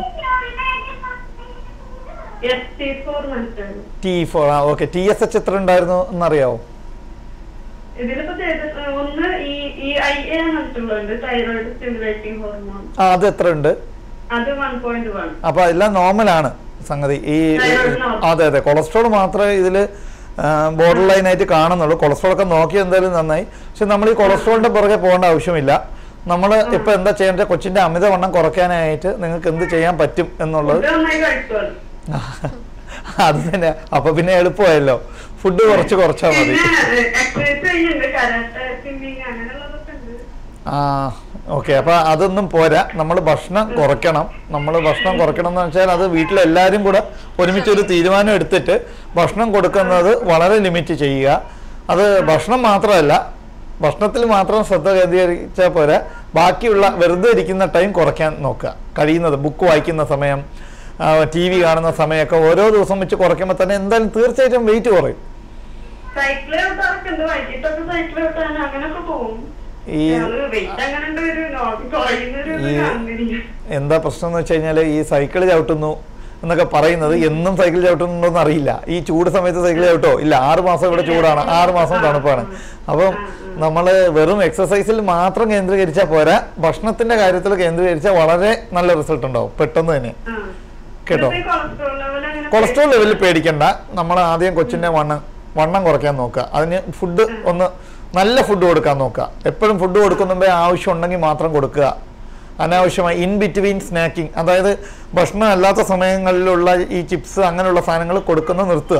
[SPEAKER 4] S T four മനസ്സിലായി
[SPEAKER 1] ടി ഫോർ ആ ഓക്കെ ടി എസ് എച്ച് എത്ര ഉണ്ടായിരുന്നു എന്നറിയാവോ
[SPEAKER 4] ഇതിലിപ്പോ ചെയ്ത ഒന്ന് ഈ ഈ ഐ എ മനസ്സിലുണ്ട് തൈറോയിഡ് സ്റ്റിമുലേറ്റിംഗ് ഹോർമോൺ
[SPEAKER 1] ആ അത് എത്ര ഉണ്ട്
[SPEAKER 4] അത് വൺ പോയിന്റ് വൺ
[SPEAKER 1] അപ്പൊ എല്ലാം നോർമലാണ് സംഗതി ഈ
[SPEAKER 4] Thyroid normal.
[SPEAKER 1] അതെ അതെ കൊളസ്ട്രോൾ മാത്രമേ ഇതിൽ ബോർഡർ ലൈൻ ആയിട്ട് കാണുന്നുള്ളൂ കൊളസ്ട്രോൾ ഒക്കെ നോക്കി എന്തായാലും നന്നായി പക്ഷെ നമ്മൾ ഈ കൊളസ്ട്രോളിന്റെ പുറകെ പോകേണ്ട ആവശ്യമില്ല നമ്മൾ ഇപ്പൊ എന്താ ചെയ്യേണ്ടത് കൊച്ചിന്റെ അമിതവണ്ണം കുറയ്ക്കാനായിട്ട് നിങ്ങൾക്ക് എന്ത് ചെയ്യാൻ പറ്റും എന്നുള്ളത്
[SPEAKER 4] ഫുഡ് നന്നായി കഴിച്ചോളൂ
[SPEAKER 1] അത് തന്നെ അപ്പൊ പിന്നെ എളുപ്പമായല്ലോ ഫുഡ് കുറച്ച് കുറച്ചാൽ മതി
[SPEAKER 4] പിന്നെ എക്സസൈസ് ചെയ്യുന്നുണ്ട് കരാട്ടെ സ്വിമ്മിങ് അങ്ങനെയുള്ളതൊക്കെ ഉണ്ട്
[SPEAKER 1] ആ ഓക്കെ അപ്പൊ അതൊന്നും പോരാ നമ്മൾ ഭക്ഷണം കുറയ്ക്കണം നമ്മൾ ഭക്ഷണം കുറയ്ക്കണം എന്ന് വെച്ചാൽ അത് വീട്ടിലെല്ലാവരും കൂടെ ഒരുമിച്ച് ഒരു തീരുമാനം എടുത്തിട്ട് ഭക്ഷണം കൊടുക്കുന്നത് വളരെ ലിമിറ്റ് ചെയ്യുക അത് ഭക്ഷണം മാത്രമല്ല ഭക്ഷണത്തിൽ മാത്രം ശ്രദ്ധ കേന്ദ്രീകരിച്ചാൽ പോരാ ബാക്കിയുള്ള വെറുതെ ഇരിക്കുന്ന ടൈം കുറയ്ക്കാൻ നോക്കുക കഴിയുന്നത് ബുക്ക് വായിക്കുന്ന സമയം ടി വി കാണുന്ന സമയമൊക്കെ ഓരോ ദിവസം വെച്ച് കുറയ്ക്കുമ്പോൾ തന്നെ എന്തായാലും തീർച്ചയായിട്ടും വെയിറ്റ് കുറയും
[SPEAKER 4] സൈക്കിൾ ഔട്ടൊക്കെ ഉണ്ട് വൈകിട്ടൊക്കെ സൈക്കിൾ ഔട്ടാണ് അങ്ങനൊക്കെ പോകും
[SPEAKER 1] ഈ
[SPEAKER 4] വെയിറ്റ് അങ്ങനെ ഉണ്ട് ഒരു നോക്കി കുറയുന്ന ഒരു ഇത്
[SPEAKER 1] ഈ-
[SPEAKER 4] കാണുന്നില്ല
[SPEAKER 1] എന്താ പ്രശ്നം എന്ന് വെച്ച് കഴിഞ്ഞാൽ ഈ സൈക്കിൾ ചവിട്ടുന്നു എന്നൊക്കെ പറയുന്നത് എന്നും സൈക്കിൾ ചവിട്ടുന്നുണ്ടോന്ന് അറിയില്ല ഈ ചൂട് സമയത്ത് സൈക്കിൾ ചവിട്ടോ ഇല്ല ആറ് മാസം ഇവിടെ ചൂടാണ് ആറ് മാസം തണുപ്പാണ് അപ്പം നമ്മൾ വെറും എക്സസൈസിൽ മാത്രം കേന്ദ്രീകരിച്ചാൽ പോരാ ഭക്ഷണത്തിന്റെ കാര്യത്തിൽ കേന്ദ്രീകരിച്ചാൽ വളരെ നല്ല റിസൾട്ട് ഉണ്ടാവും പെട്ടെന്ന് തന്നെ
[SPEAKER 4] ആ.
[SPEAKER 1] കേട്ടോ
[SPEAKER 4] എന്നിട്ട് ഈ കൊളസ്ട്രോൾ ലെവൽ അങ്ങനെ
[SPEAKER 1] കൊളസ്ട്രോൾ ലെവലിൽ പേടിക്കണ്ട നമ്മൾ ആദ്യം കൊച്ചിന്റെ വണ്ണം വണ്ണം കുറയ്ക്കാൻ നോക്കുക അതിന് ഫുഡ് ഒന്ന് നല്ല ഫുഡ് കൊടുക്കാൻ നോക്കുക എപ്പോഴും ഫുഡ് കൊടുക്കുന്നുമ്പേ ആവശ്യം ഉണ്ടെങ്കിൽ മാത്രം കൊടുക്കുക അനാവശ്യമായി ഇൻ ബിറ്റ്വീൻ സ്നാക്കിംഗ് അതായത് ഭക്ഷണം അല്ലാത്ത സമയങ്ങളിലുള്ള ഈ ചിപ്സ് അങ്ങനെയുള്ള സാധനങ്ങൾ കൊടുക്കുന്നത് നിർത്തുക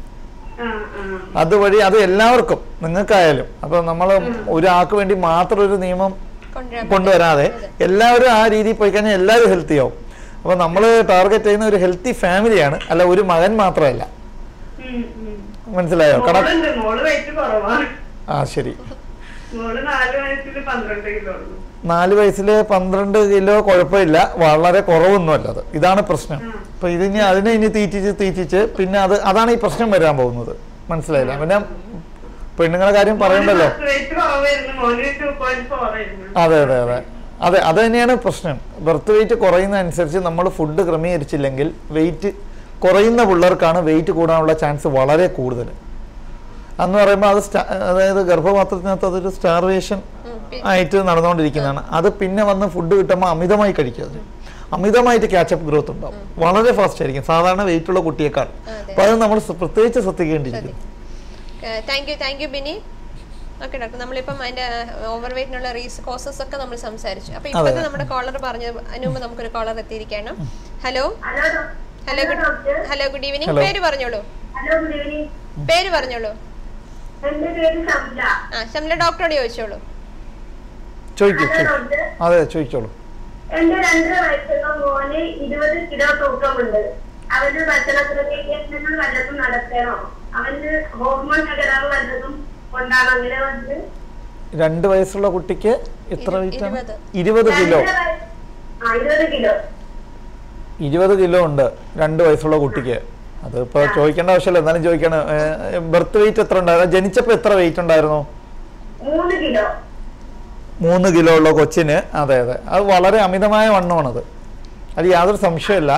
[SPEAKER 4] ആ, ആ.
[SPEAKER 1] അതുവഴി അത് എല്ലാവർക്കും നിങ്ങൾക്കായാലും അപ്പോൾ നമ്മൾ ഒരാൾക്ക് വേണ്ടി മാത്രം ഒരു നിയമം
[SPEAKER 2] കൊണ്ടുവരാൻ
[SPEAKER 1] കൊണ്ടുവരാതെ എല്ലാവരും ആ രീതിയിൽ പോയി കഴിഞ്ഞാൽ എല്ലാവരും ഹെൽത്തി ആവും അപ്പോൾ നമ്മൾ ടാർഗറ്റ് ചെയ്യുന്ന ഒരു ഹെൽത്തി ഫാമിലിയാണ് അല്ല ഒരു മകൻ മാത്രമല്ല
[SPEAKER 4] ഉം, ഉം.
[SPEAKER 1] മനസ്സിലായോ കട
[SPEAKER 4] മോളുണ്ട് മോള് വെയിറ്റ് കുറവാണ്
[SPEAKER 1] ആ ശരി
[SPEAKER 4] മോള് നാല് വയസ്സിൽ പന്ത്രണ്ട് കിലോ ഉള്ളൂ
[SPEAKER 1] നാല് വയസ്സിൽ പന്ത്രണ്ട് കിലോ കുഴപ്പമില്ല വളരെ കുറവൊന്നുമല്ല അത് ഇതാണ് പ്രശ്നം അപ്പൊ ഇതിനി അതിനെ ഇനി തീറ്റിച്ച് തീറ്റിച്ച് പിന്നെ അത് അതാണ് ഈ പ്രശ്നം വരാൻ പോകുന്നത് മനസ്സിലായില്ല പിന്നെ പെണ്ണുങ്ങളെ കാര്യം പറയണ്ടല്ലോ
[SPEAKER 4] വെയിറ്റ് കുറവായിരുന്നു മോന് ടു പോയിന്റ് ഫോർ ആയിരുന്നു
[SPEAKER 1] അതെ അതെ അതെ അതെ അത് തന്നെയാണ് പ്രശ്നം ബർത്ത് വെയിറ്റ് കുറയുന്നതനുസരിച്ച് നമ്മൾ ഫുഡ് ക്രമീകരിച്ചില്ലെങ്കിൽ വെയിറ്റ് കുറയുന്ന പിള്ളേർക്കാണ് വെയിറ്റ് കൂടാനുള്ള ചാൻസ് വളരെ കൂടുതൽ അന്ന് പറയുമ്പോൾ അത് സ്റ്റാ- അതായത് ഗർഭപാത്രത്തിനകത്ത് അതൊരു സ്റ്റാർവേഷൻ
[SPEAKER 2] ഉം, പി-
[SPEAKER 1] ആയിട്ട് നടന്നുകൊണ്ടിരിക്കുന്നതാണ് അത് പിന്നെ വന്ന് ഫുഡ് കിട്ടുമ്പോൾ അമിതമായി കഴിക്കുക അത് അമിതമായിട്ട് ക്യാച്ചപ്പ് ഗ്രോത്ത് ഉണ്ടാവും വളരെ ഫാസ്റ്റ് ആയിരിക്കും സാധാരണ വെയിറ്റ് ഉള്ള കുട്ടിയേക്കാൾ
[SPEAKER 2] അതെ.
[SPEAKER 1] അപ്പൊ അത് നമ്മൾ ശ്ര- പ്രത്യേകിച്ച് ശ്രദ്ധിക്കേണ്ടിയിരിക്കും
[SPEAKER 2] thank you thank you Bini okay doctor നമ്മളിപ്പം അതിന്റെ ഓവർ വെയിറ്റിനുള്ള റീസ് കോസസ് ഒക്കെ നമ്മൾ സംസാരിച്ചു അപ്പൊ ഇപ്പോഴത്തെ നമ്മുടെ കോളർ പറഞ്ഞത് അതിന് മുമ്പ് നമുക്കൊരു കോളർ എത്തിയിരിക്കുകയാണ് ഹലോ
[SPEAKER 4] ഹലോ ഡോ-
[SPEAKER 2] hello good
[SPEAKER 4] doctor
[SPEAKER 2] hello good evening
[SPEAKER 1] Hello.
[SPEAKER 2] പേര് പറഞ്ഞോളൂ
[SPEAKER 4] ഹലോ ഗുഡ് ഈവനിങ്
[SPEAKER 2] പേര് പറഞ്ഞോളൂ
[SPEAKER 4] എന്റെ പേര് ഷംല
[SPEAKER 2] ആ ഷംല ഡോക്ടറോട് ചോദിച്ചോളൂ
[SPEAKER 1] ചോദിക്കൂ
[SPEAKER 4] ഹലോ
[SPEAKER 1] ചോദിക്കൂ.
[SPEAKER 4] ഡോക്ടർ
[SPEAKER 1] അതെ ചോദിച്ചോളൂ
[SPEAKER 4] എന്റെ രണ്ടര വയസ്സുള്ള മോന് ഇരുപത് കിലോ തൂക്കമുണ്ട് അവന്റെ ഭക്ഷണക്രമീകരണങ്ങൾ വല്ലതും നടത്തണോ അവന് ഹോർമോൺ തകരാറ് വല്ലതും ഉണ്ടാണോ അങ്ങനെ വന്ന്
[SPEAKER 1] രണ്ട് വയസ്സുള്ള കുട്ടിക്ക് എത്ര
[SPEAKER 2] ഇരു-
[SPEAKER 1] വെയിറ്റ് ആണ്
[SPEAKER 2] ഇരുപത്.
[SPEAKER 1] ഇരുപത് കിലോ
[SPEAKER 4] രണ്ടര വയസ്സ്- ആ ഇരുപത് കിലോ
[SPEAKER 1] ഇരുപത് കിലോ ഉണ്ട് രണ്ട് വയസ്സുള്ള കുട്ടിക്ക് അത് ഇപ്പൊ ചോദിക്കേണ്ട ആവശ്യമില്ല എന്നാലും ചോദിക്കണം ബർത്ത് വെയിറ്റ് എത്ര ഉണ്ടായിരുന്നു ജനിച്ചപ്പോ എത്ര വെയിറ്റ് ഉണ്ടായിരുന്നു
[SPEAKER 4] മൂന്ന് കിലോ
[SPEAKER 1] മൂന്ന് കിലോ ഉള്ള കൊച്ചിന് അതെ അതെ അത് വളരെ അമിതമായ വണ്ണമാണത് അത് യാതൊരു സംശയമില്ല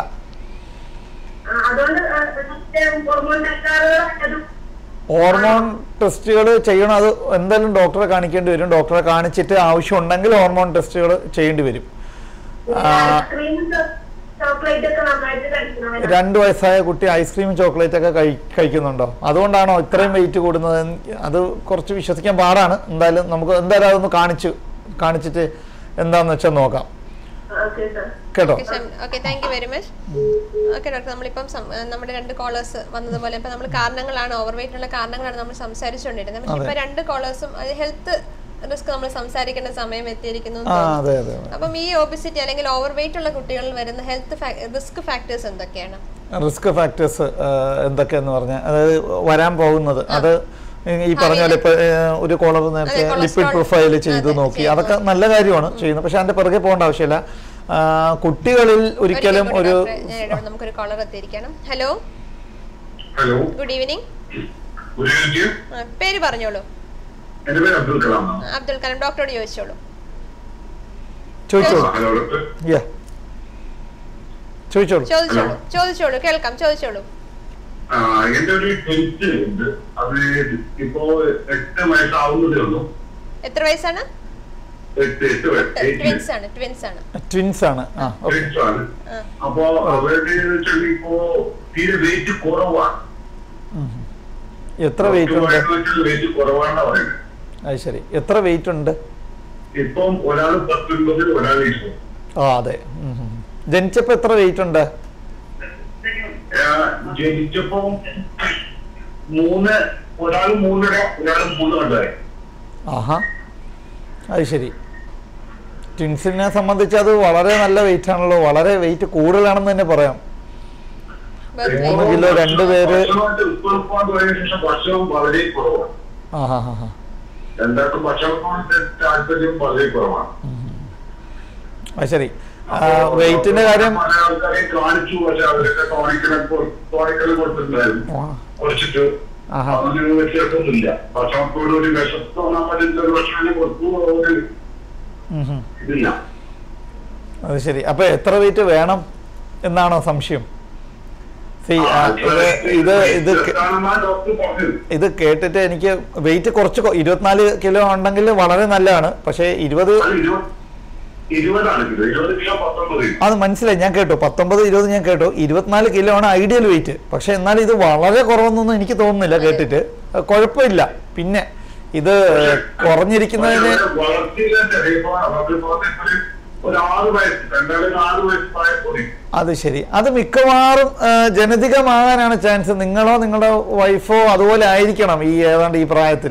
[SPEAKER 4] ആ, അതുകൊണ്ട് ആ, മറ്റേ ഹോർമോൺ തകരാറുകൾ വല്ലതും
[SPEAKER 1] ഹോർമോൺ ടെസ്റ്റുകൾ ചെയ്യണം അത് എന്തായാലും ഡോക്ടറെ കാണിക്കേണ്ടി വരും ഡോക്ടറെ കാണിച്ചിട്ട് ആവശ്യമുണ്ടെങ്കിൽ ഹോർമോൺ ടെസ്റ്റുകൾ ചെയ്യേണ്ടി വരും ആ,
[SPEAKER 4] ഐസ്ക്രീമും ചോക്ലേറ്റ് ഒക്കെ നന്നായിട്ട് കഴിക്കണം
[SPEAKER 1] രണ്ട് വയസ്സായ കുട്ടി ഐസ്ക്രീം ചോക്ലേറ്റ് ഒക്കെ കഴി കഴിക്കുന്നുണ്ടോ അതുകൊണ്ടാണോ ഇത്രയും വെയിറ്റ് കൂടുന്നത് അത് കുറച്ച് വിശ്വസിക്കാൻ പാടാണ് എന്തായാലും നമുക്ക് എന്തായാലും അതൊന്ന് കാണിച്ചു കാണിച്ചിട്ട് എന്താന്ന് വെച്ചാൽ നോക്കാം
[SPEAKER 4] ഓക്കെ സാർ
[SPEAKER 1] കേട്ടോ
[SPEAKER 2] okay thank you very much okay doctor നമ്മളിപ്പം സം- ഏഹ് നമ്മുടെ രണ്ട് കോളേഴ്സ് വന്നതുപോലെ ഇപ്പം നമ്മൾ കാരണങ്ങളാണ് ഓവർ വെയിറ്റിനുള്ള കാരണങ്ങളാണ് നമ്മൾ സംസാരിച്ചുകൊണ്ടിരുന്നത് പക്ഷെ ഇപ്പൊ രണ്ട് കോളേഴ്സും അത് ഹെൽത്ത് റിസ്ക് നമ്മൾ സംസാരിക്കേണ്ട സമയം എത്തിയിരിക്കുന്നു എന്ന്
[SPEAKER 1] ആ
[SPEAKER 2] തോന്നുന്നു.
[SPEAKER 1] അതെ അതെ അതെ
[SPEAKER 2] അപ്പം ഈ ഒബിസിറ്റി അല്ലെങ്കിൽ ഓവർ വെയിറ്റ് ഉള്ള കുട്ടികളിൽ വരുന്ന ഹെൽത്ത് റിസ്ക് ഫാക്ടേഴ്സ് എന്തൊക്കെയാണ്
[SPEAKER 1] റിസ്ക് ഫാക്ടേഴ്സ് എന്തൊക്കെയെന്ന് പറഞ്ഞാൽ അതായത് വരാൻ പോകുന്നത് അത് ഈ പറഞ്ഞ പോലെ ഇപ്പൊ ഏഹ്, ഒരു കോളർ നേരത്തെ
[SPEAKER 2] കൊളസ്ട്രോൾ.
[SPEAKER 1] ലിപ്പിഡ് പ്രൊഫൈൽ ചെയ്തു
[SPEAKER 2] അതെ,
[SPEAKER 1] നോക്കി
[SPEAKER 2] ചെയ്തു.
[SPEAKER 1] അതൊക്കെ നല്ല കാര്യമാണ് ചെയ്യുന്നത് പക്ഷെ അതിന്റെ പിറകെ പോകേണ്ട ആവശ്യമില്ല ആ, കുട്ടികളിൽ ഒരിക്കലും
[SPEAKER 2] ഒരിക്കൽ കൂടി
[SPEAKER 1] ഒരു
[SPEAKER 2] ഡോക്ടറെ ഞാൻ ഇടപെടാം. നമുക്കൊരു കോളർ എത്തിയിരിക്കണം ഹലോ
[SPEAKER 3] ഹലോ
[SPEAKER 2] ഗുഡ് ഈവനിങ്
[SPEAKER 3] ഒരു മിനിറ്റ്
[SPEAKER 2] പേര് പറഞ്ഞോളൂ
[SPEAKER 3] എന്റെ പേര് അബ്ദുൽ കലാം
[SPEAKER 2] ആ, അബ്ദുൽ കലാം ഡോക്ടറോട് ചോദിച്ചോളൂ
[SPEAKER 1] ചോദിച്ചോളൂ
[SPEAKER 3] ഹലോ ഡോക്ടർ
[SPEAKER 1] യാ ചോദിച്ചോളൂ
[SPEAKER 2] ചോദിച്ചോളൂ ചോദിച്ചോളൂ കേൾക്കാം ചോദിച്ചോളൂ
[SPEAKER 3] ആ, എന്റെ ഒരു ടെൻത്ത് ഉണ്ട് അത് ഇപ്പോ എട്ട് വയസ്സാവുന്നതേ ഉള്ളൂ
[SPEAKER 2] എത്ര വയസ്സാണ്
[SPEAKER 3] എട്ട് എട്ട് വയസ്സ് എയ്റ്റ്
[SPEAKER 2] ട്വിൻസ് ആണ് ട്വിൻസ് ആണ്
[SPEAKER 1] ട്വിൻസ് ആണ് ആ ഓക്കെ
[SPEAKER 3] ട്വിൻസ് ആണ്
[SPEAKER 2] ആ.
[SPEAKER 3] അപ്പോ അവരുടെ വെച്ചാൽ ഇപ്പോ തീരെ വെയിറ്റ് കുറവാണ്
[SPEAKER 1] എത്ര വെയിറ്റ് ഉണ്ട്
[SPEAKER 3] വെയിറ്റ് കുറവാണെന്നാ പറയുന്നത്
[SPEAKER 1] അത് ശരി എത്ര വെയിറ്റ് ഉണ്ട്
[SPEAKER 3] ഇപ്പം ഒരാൾ പത്തൊൻപത് ഒരാൾ ഇരുപത്
[SPEAKER 1] ആ അതെ ഉം, ഉം. ജനിച്ചപ്പോ എത്ര വെയിറ്റ് ഉണ്ട്
[SPEAKER 3] ജനിച്ചപ്പോ മൂന്ന് ഒരാൾ മൂന്നര ഒരാൾ മൂന്ന് കണ്ടായി
[SPEAKER 1] ആഹാ അത് ശരി ട്വിൻസിനെ സംബന്ധിച്ച് അത് വളരെ നല്ല വെയിറ്റ് ആണല്ലോ വളരെ വെയിറ്റ് കൂടുതലാണെന്ന് തന്നെ പറയാം
[SPEAKER 2] Birth
[SPEAKER 1] മൂന്ന്
[SPEAKER 2] weight.
[SPEAKER 1] കിലോ രണ്ട് പേര്
[SPEAKER 3] ഉൾപ്പെടുത്താൻ തുടങ്ങിയ ശേഷം ഭക്ഷണം വളരെ കുറവാണ്
[SPEAKER 1] ആ ഹാ ഹാ ഹാ
[SPEAKER 3] രണ്ടാമത്തെ ഭക്ഷണത്തോട് താല്പര്യം വളരെ കുറവാണ്
[SPEAKER 1] അത് ശരി വെയിറ്റിന്റെ കാര്യം
[SPEAKER 3] പല ആൾക്കാരെയും കാണിച്ചു പക്ഷെ അവരൊക്കെ ടോണിക്കലും ടോണിക്കലും കൊടുത്തിട്ടുണ്ടായിരുന്നു
[SPEAKER 1] ആ,
[SPEAKER 3] കുറച്ചിട്ട്
[SPEAKER 1] ആഹാ
[SPEAKER 3] അതിന് വ്യത്യാസമൊന്നുമില്ല ഭക്ഷണത്തോട് ഒരു വിശപ്പ് തോന്നാൻ പറ്റുന്ന ഒരു ഭക്ഷണം കൊടുത്തു ഒരു
[SPEAKER 1] ഉം, ഉം.
[SPEAKER 3] ഇതില്ല
[SPEAKER 1] അത് ശരി അപ്പൊ എത്ര വെയിറ്റ് വേണം എന്നാണോ സംശയം See, ആ, ഇത് ഇത് ഇത് കേ-
[SPEAKER 3] ഇതാണെന്നാണ് ഡോക്ടർ പറഞ്ഞത്
[SPEAKER 1] ഇത് കേട്ടിട്ട് എനിക്ക് വെയിറ്റ് കുറച്ച് കൊ- ഇരുപത്തിനാല് കിലോ ഉണ്ടെങ്കിൽ വളരെ നല്ലതാണ് പക്ഷേ ഇരുപത്
[SPEAKER 3] അത് ഇരുപത് ഇരുപതാണ് കിലോ ഇരുപത് കിലോ പത്തൊമ്പത് കിലോ
[SPEAKER 1] അത് മനസ്സിലായി ഞാൻ കേട്ടു പത്തൊമ്പത് ഇരുപത് ഞാൻ കേട്ടു ഇരുപത്തിനാല് കിലോ ആണ് ഐഡിയൽ വെയിറ്റ് പക്ഷെ എന്നാൽ ഇത് വളരെ കുറവെന്നൊന്നും എനിക്ക് തോന്നുന്നില്ല കേട്ടിട്ട് അത് കുഴപ്പമില്ല പിന്നെ ഇത് കുറഞ്ഞിരിക്കുന്നതിന്
[SPEAKER 3] വളർച്ചയിലെ ചെറിയപ്പോ അവർക്ക് തോന്നിയ ഒരു- ഒരു ആറ് വയസ്സ് രണ്ടായിരം ആറ് വയസ്സ് പ്രായപ്പോയി
[SPEAKER 1] അത് ശരി അത് മിക്കവാറും ആ, ജനിതകമാകാനാണ് ചാൻസ് നിങ്ങളോ നിങ്ങളുടെ വൈഫോ അതുപോലെ ആയിരിക്കണം ഈ ഏതാണ്ട് ഈ പ്രായത്തിൽ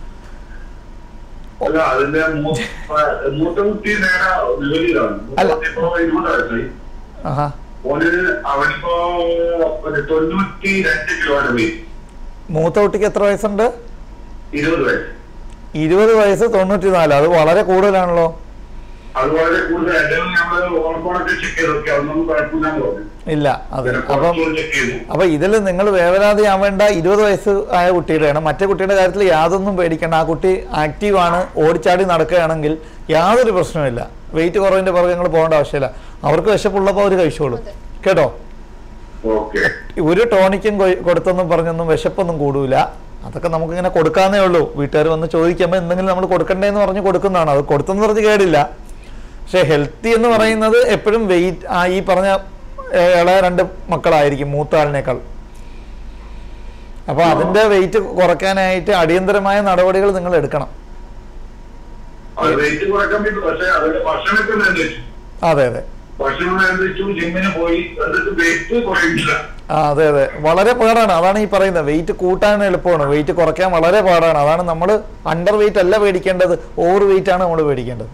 [SPEAKER 3] അല്ല അതിന്റെ മൂ- മൂത്ത കുട്ടി നേരെ ജോലിയിലാണ് മൂത്ത
[SPEAKER 1] അല്ല.
[SPEAKER 3] കുട്ടി ഇപ്പോ ഇരുപത് വയസ്സായി
[SPEAKER 1] ആഹാ
[SPEAKER 3] ഓന് അവനിപ്പോ ഒരു തൊണ്ണൂറ്റി രണ്ട് കിലോ ആണ് വെയിറ്റ്
[SPEAKER 1] മൂത്ത കുട്ടിക്ക് എത്ര വയസ്സുണ്ട്
[SPEAKER 3] ഇരുപത് വയസ്സ്
[SPEAKER 1] ഇരുപത് വയസ്സ് തൊണ്ണൂറ്റി നാല് അത് വളരെ കൂടുതലാണല്ലോ
[SPEAKER 3] അത് വളരെ കൂടുതൽ എന്റെ നമ്മള് ഓർമ്മൊക്കെ ചെക്ക് ചെയ്ത് നോക്കി അതൊന്നും കുഴപ്പമില്ലാന്ന് പറഞ്ഞു
[SPEAKER 1] ഇല്ല അതെ
[SPEAKER 3] പിന്നെ
[SPEAKER 1] അപ്പം
[SPEAKER 3] കുറച്ചുകൂടി ചെക്ക് ചെയ്തു
[SPEAKER 1] അപ്പൊ ഇതിൽ നിങ്ങൾ വേവലാതി ആവേണ്ട ഇരുപത് വയസ്സ് ആയ കുട്ടിയുടെയാണ് മറ്റേ കുട്ടിയുടെ കാര്യത്തിൽ യാതൊന്നും പേടിക്കേണ്ട ആ കുട്ടി ആക്റ്റീവ് ആണ് ഓടിച്ചാടി നടക്കുകയാണെങ്കിൽ യാതൊരു പ്രശ്നമില്ല വെയിറ്റ് കുറവിന്റെ പുറകെ നിങ്ങൾ പോകേണ്ട ആവശ്യമില്ല അവർക്ക് വിശപ്പുള്ളപ്പോൾ അവർ കഴിച്ചോളും കേട്ടോ
[SPEAKER 3] ഓക്കെ
[SPEAKER 1] ഒരു ടോണിക്കും കൊയ്- കൊടുത്തൊന്നും പറഞ്ഞൊന്നും വിശപ്പൊന്നും കൂടൂല അതൊക്കെ നമുക്കിങ്ങനെ കൊടുക്കാന്നേ ഉള്ളൂ വീട്ടുകാർ വന്ന് ചോദിക്കുമ്പോൾ എന്തെങ്കിലും നമ്മൾ കൊടുക്കണ്ടേന്ന് പറഞ്ഞ് കൊടുക്കുന്നതാണ് അത് കൊടുത്തെന്ന് പറഞ്ഞ് കേടില്ല പക്ഷെ ഹെൽത്തി എന്ന് പറയുന്നത് എപ്പോഴും വെയിറ്റ് ആ ഈ പറഞ്ഞ ഏ, ഇളയ രണ്ട് മക്കളായിരിക്കും മൂത്ത ആളിനേക്കാൾ അപ്പോൾ അതിന്റെ വെയിറ്റ് കുറയ്ക്കാനായിട്ട് അടിയന്തരമായ നടപടികൾ നിങ്ങൾ എടുക്കണം
[SPEAKER 3] അത് വെയിറ്റ് കുറയ്ക്കാൻ പറ്റും പക്ഷെ അവരുടെ ഭക്ഷണമൊക്കെ നിയന്ത്രിച്ചു
[SPEAKER 1] അതെ അതെ
[SPEAKER 3] ഭക്ഷണം നിയന്ത്രിച്ചു ജിമ്മിന് പോയി എന്നിട്ട് വെയിറ്റ് കുറയില്ല
[SPEAKER 1] ആ അതെ അതെ വളരെ പാടാണ് അതാണ് ഈ പറയുന്നത് വെയിറ്റ് കൂട്ടാൻ എളുപ്പമാണ് വെയിറ്റ് കുറയ്ക്കാൻ വളരെ പാടാണ് അതാണ് നമ്മൾ അണ്ടർ വെയിറ്റ് അല്ല പേടിക്കേണ്ടത് ഓവർ വെയിറ്റ് ആണ് നമ്മൾ പേടിക്കേണ്ടത്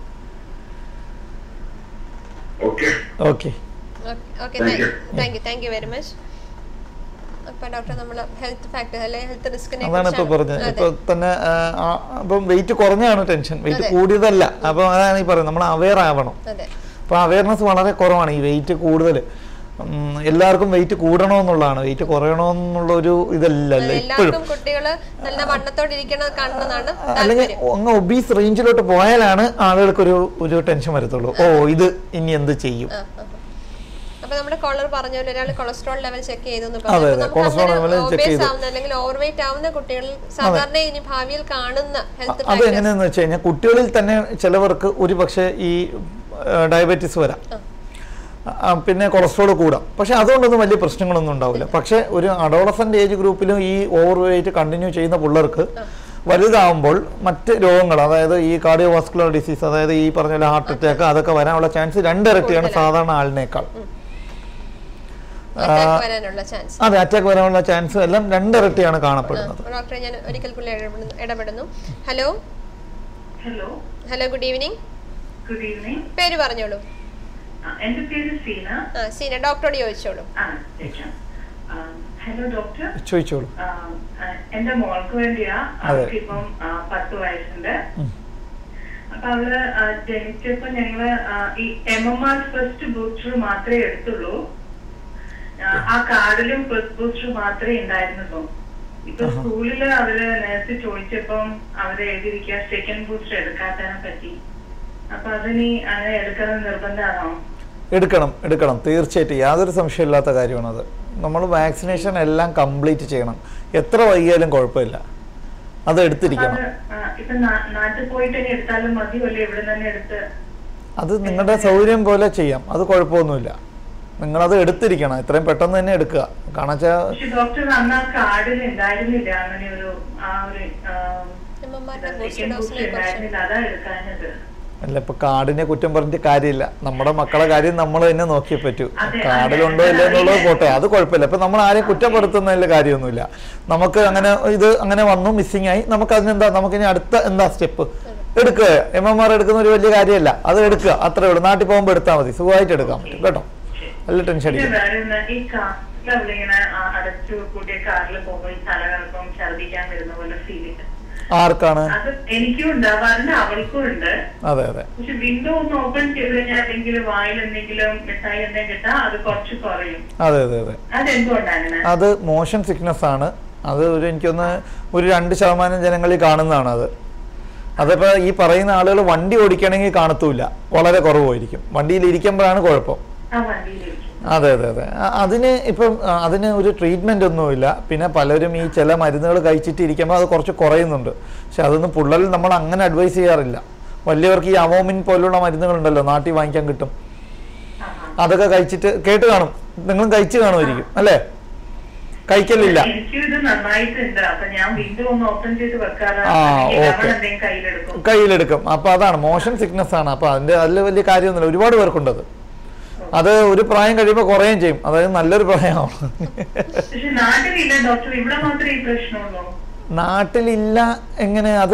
[SPEAKER 3] okay
[SPEAKER 1] okay
[SPEAKER 2] okay
[SPEAKER 3] Thank you.
[SPEAKER 2] Thank you thank you very much അപ്പൊ ഡോക്ടർ നമ്മൾ ഹെൽത്ത് ഫാക്ടർ അല്ലെങ്കിൽ ഹെൽത്ത് റിസ്കിനെ
[SPEAKER 1] അതാണ് ഇപ്പൊ പറഞ്ഞത് ഇപ്പൊ തന്നെ ആ, ആ, അപ്പം വെയിറ്റ് കുറഞ്ഞാണ് ടെൻഷൻ വെയിറ്റ് കൂടിയതല്ല അപ്പൊ അതാണ് ഈ പറയുന്നത് നമ്മൾ അവെയർ ആവണം
[SPEAKER 2] അതെ
[SPEAKER 1] അപ്പൊ അവയർനെസ് വളരെ കുറവാണ് ഈ വെയിറ്റ് കൂടുതൽ എല്ലാവർക്കും വെയിറ്റ് കൂടണമെന്നുള്ളതാണ് വെയിറ്റ് കുറയണമെന്നുള്ള ഒരു ഇതല്ലല്ലോ ഇപ്പോഴും
[SPEAKER 2] എല്ലാവർക്കും കുട്ടികള് നല്ല വണ്ണത്തോടെ ഇരിക്കണത് കാണുന്നതാണ്
[SPEAKER 1] അല്ലെങ്കിൽ
[SPEAKER 2] താല്പര്യം
[SPEAKER 1] അങ്ങ് ഒബീസ് റേഞ്ചിലോട്ട് പോയാലാണ് ആളുകൾക്കൊരു ഒരു ടെൻഷൻ വരത്തുള്ളൂ ഓ ഇത് ഇനി എന്ത് ചെയ്യും
[SPEAKER 2] ആ, ആ, ആ. അപ്പൊ നമ്മുടെ കോളർ പറഞ്ഞ പോലെ ഒരാൾ കൊളസ്ട്രോൾ ലെവൽ ചെക്ക് ചെയ്തെന്ന്
[SPEAKER 1] അതെ, അതെ. cholesterol level check ചെയ്തു.
[SPEAKER 2] ആവുന്ന അല്ലെങ്കിൽ ഓവർ വെയിറ്റ് ആവുന്ന കുട്ടികളിൽ സാധാരണ ഇനി ഭാവിയിൽ കാണുന്ന ഹെൽത്ത്
[SPEAKER 1] അത് എങ്ങനെയാന്ന് വെച്ച് കഴിഞ്ഞാൽ കുട്ടികളിൽ തന്നെ ചിലവർക്ക് ഒരു പക്ഷേ ഈ ഡയബറ്റീസ് വരാം ആ, പിന്നെ കൊളസ്ട്രോൾ കൂടാം പക്ഷെ അതുകൊണ്ടൊന്നും വലിയ പ്രശ്നങ്ങളൊന്നും ഉണ്ടാവില്ല പക്ഷെ ഒരു അഡോളസൻ്റ് ഏജ് ഗ്രൂപ്പിലും ഈ ഓവർ വെയിറ്റ് കണ്ടിന്യൂ ചെയ്യുന്ന പിള്ളേർക്ക് വലുതാവുമ്പോൾ മറ്റ് രോഗങ്ങൾ അതായത് ഈ കാർഡിയോവാസ്കുലർ ഡിസീസ് അതായത് ഈ പറഞ്ഞ പോലെ ഹാർട്ട് അറ്റാക്ക് അതൊക്കെ വരാനുള്ള ചാൻസ് രണ്ടിരട്ടിയാണ് സാധാരണ ആളിനേക്കാൾ
[SPEAKER 2] അറ്റാക്ക് വരാനുള്ള ചാൻസ്
[SPEAKER 1] അതെ അറ്റാക്ക് വരാനുള്ള ചാൻസ് എല്ലാം രണ്ടിരട്ടിയാണ് കാണപ്പെടുന്നത്
[SPEAKER 2] ഡോക്ടറെ ഞാൻ ഒരിക്കൽ കൂടി ഇടപെടുന്നു ഇടപെടുന്നു hello
[SPEAKER 4] hello
[SPEAKER 2] hello good evening
[SPEAKER 4] good evening
[SPEAKER 2] പേര് പറഞ്ഞോളൂ
[SPEAKER 4] എന്റെ പേര് സീന
[SPEAKER 2] ആ സീന ഡോക്ടറോട് ചോദിച്ചോളൂ
[SPEAKER 4] ആ ചോദിക്കാം ഹലോ ഡോക്ടർ
[SPEAKER 1] ചോദിച്ചോളൂ
[SPEAKER 4] എന്റെ മോൾക്ക് വേണ്ടിയാ
[SPEAKER 1] അതെ.
[SPEAKER 4] അവൾക്ക് ഇപ്പം ആ, പത്ത് വയസ്സുണ്ട് അപ്പൊ അവള് ആ, ജനിച്ചപ്പോ ഞങ്ങള് ആ, ഈ M M R first booster മാത്രമേ എടുത്തുള്ളൂ ആ, ആ കാർഡിലും ഫസ്റ്റ് ബൂസ്റ്റർ മാത്രമേ ഉണ്ടായിരുന്നുള്ളൂ ഇപ്പൊ സ്കൂളില് അവര് നേരത്തെ ചോദിച്ചപ്പം അവര് എഴുതിയിരിക്കുക സെക്കൻഡ് ബൂസ്റ്റർ എടുക്കാത്തതിനെ പറ്റി അപ്പൊ അതിനി അങ്ങനെ എടുക്കുന്നത് നിർബന്ധമാണോ
[SPEAKER 1] എടുക്കണം എടുക്കണം തീർച്ചയായിട്ടും യാതൊരു സംശയമില്ലാത്ത കാര്യമാണത് നമ്മൾ വാക്സിനേഷൻ എല്ലാം കംപ്ലീറ്റ് ചെയ്യണം എത്ര വൈകിയാലും കുഴപ്പമില്ല അത് എടുത്തിരിക്കണം
[SPEAKER 4] അത് ആ, ഇപ്പൊ നാ- നാട്ടിൽ പോയിട്ട് ഇനി എടുത്താലും മതിയല്ലേ ഇവിടെ തന്നെ എടുത്ത്
[SPEAKER 1] അത് നിങ്ങളുടെ സൗകര്യം പോലെ ചെയ്യാം അത് കുഴപ്പമൊന്നുമില്ല നിങ്ങളത് എടുത്തിരിക്കണം എത്രയും പെട്ടെന്ന് തന്നെ എടുക്കുക കാരണം വെച്ചാൽ
[SPEAKER 4] പക്ഷെ ഡോക്ടർ അന്ന് ആ കാർഡിൽ ഉണ്ടായിരുന്നില്ല അങ്ങനെ ഒരു ആ ഒരു
[SPEAKER 2] അമ്മമാരുടെ ബൂസ്റ്റർ
[SPEAKER 4] സെക്കൻഡ് ബൂസ്റ്റർ
[SPEAKER 2] ഡോസിനെ കുറിച്ച്
[SPEAKER 4] ഉണ്ടായിരുന്നില്ല അതാ എടുക്കാഞ്ഞത്
[SPEAKER 1] അല്ല ഇപ്പൊ കാർഡിനെ കുറ്റം പറഞ്ഞിട്ട് കാര്യമില്ല നമ്മുടെ മക്കളെ കാര്യം നമ്മൾ തന്നെ നോക്കിയേ പറ്റൂ
[SPEAKER 4] അതെ,
[SPEAKER 1] കാർഡിലുണ്ടോ
[SPEAKER 4] അതെ,
[SPEAKER 1] ഇല്ല എന്നുള്ളത്
[SPEAKER 4] അതെ.
[SPEAKER 1] പോട്ടെ അത് കുഴപ്പമില്ല ഇപ്പൊ നമ്മൾ ആരെയും കുറ്റപ്പെടുത്തുന്നതിൽ കാര്യമൊന്നുമില്ല നമുക്ക് അങ്ങനെ ഇത് അങ്ങനെ വന്നു മിസ്സിംഗ് ആയി നമുക്ക് അതിനെന്താ നമുക്ക് ഇനി അടുത്ത എന്താ സ്റ്റെപ്പ് എടുക്കുക എം എം ആർ എടുക്കുന്ന ഒരു വലിയ കാര്യമല്ല അത് എടുക്കുക അത്രേ ഉള്ളൂ നാട്ടിൽ പോകുമ്പോൾ എടുത്താൽ മതി സുഖമായിട്ട് എടുക്കാൻ പറ്റും കേട്ടോ നല്ല ടെൻഷൻ
[SPEAKER 4] പിന്നെ
[SPEAKER 1] അടിക്കും
[SPEAKER 4] വേറെ ഒന്ന്, ഈ കാറിൽ അവളിങ്ങനെ ആ അടച്ചു കൂട്ടിയ കാറിൽ പോകുമ്പോൾ ഈ തലകറക്കം ഛർദിക്കാൻ വരുന്ന പോലെ ഫീലിംഗ്
[SPEAKER 1] ആർക്കാണ്
[SPEAKER 4] അത് എനിക്കും ഉണ്ടാവാറുണ്ട് അവൾക്കും ഉണ്ട്
[SPEAKER 1] അതെ അതെ
[SPEAKER 4] പക്ഷെ വിൻഡോ ഒന്ന് ഓപ്പൺ ചെയ്ത് കഴിഞ്ഞാൽ അല്ലെങ്കിൽ വായിൽ എന്തെങ്കിലും മിഠായി എന്തെങ്കിലും കിട്ടാ അത് കുറച്ച് കുറയും
[SPEAKER 1] അതെ അതെ അതെ
[SPEAKER 4] അതെന്തുകൊണ്ടാണ് അങ്ങനെ
[SPEAKER 1] അത് മോഷൻ സിക്നസ് ആണ് അത് ഒരു എനിക്കൊന്ന് ഒരു രണ്ട് ശതമാനം ജനങ്ങളിൽ കാണുന്നതാണ് അത് അതിപ്പോൾ ഈ പറയുന്ന ആളുകൾ വണ്ടി ഓടിക്കണമെങ്കിൽ കാണത്തൂല്ല വളരെ കുറവായിരിക്കും വണ്ടിയിൽ ഇരിക്കുമ്പോഴാണ് കുഴപ്പം
[SPEAKER 4] ആ വണ്ടിയിലേക്ക്
[SPEAKER 1] അതെ അതെ അതെ അ- അതിന് ഇപ്പം ആ, അതിന് ഒരു ട്രീറ്റ്മെൻ്റ് ഒന്നുമില്ല പിന്നെ പലരും ഈ ചില മരുന്നുകൾ കഴിച്ചിട്ട് ഇരിക്കുമ്പോൾ അത് കുറച്ച് കുറയുന്നുണ്ട് പക്ഷെ അതൊന്നും പിള്ളേരിൽ നമ്മൾ അങ്ങനെ അഡ്വൈസ് ചെയ്യാറില്ല വലിയവർക്ക് ഈ അവോമിൻ പോലുള്ള മരുന്നുകളുണ്ടല്ലോ നാട്ടിൽ വാങ്ങിക്കാൻ കിട്ടും അതൊക്കെ കഴിച്ചിട്ട് കേട്ട് കാണും നിങ്ങളും കഴിച്ചു കാണുമായിരിക്കും അല്ലേ കഴിക്കലില്ല
[SPEAKER 4] എനിക്കും ഇത് നന്നായിട്ടുണ്ട് അപ്പൊ ഞാൻ വിൻഡോ ഒന്ന് ഓപ്പൺ ചെയ്ത് വെക്കാറ്
[SPEAKER 1] ആ,
[SPEAKER 4] അല്ലെങ്കിൽ
[SPEAKER 1] ഓക്കേ.
[SPEAKER 4] അവൾ എന്തെങ്കിലും കയ്യിലെടുക്കും
[SPEAKER 1] കയ്യിലെടുക്കും അപ്പൊ അതാണ് മോഷൻ സിക്നസ് ആണ് അപ്പൊ അതിന്റെ അതിൽ വലിയ കാര്യമൊന്നുമില്ല ഒരുപാട് പേർക്കുണ്ട് അത് അത് ഒരു പ്രായം കഴിയുമ്പോൾ കുറയുകയും ചെയ്യും അതായത് നല്ലൊരു പ്രായമാണ്
[SPEAKER 4] പക്ഷെ നാട്ടിലില്ല ഡോക്ടർ ഇവിടെ മാത്രമേ ഈ പ്രശ്നമുള്ളൂ
[SPEAKER 1] നാട്ടിലില്ല എങ്ങനെ അത്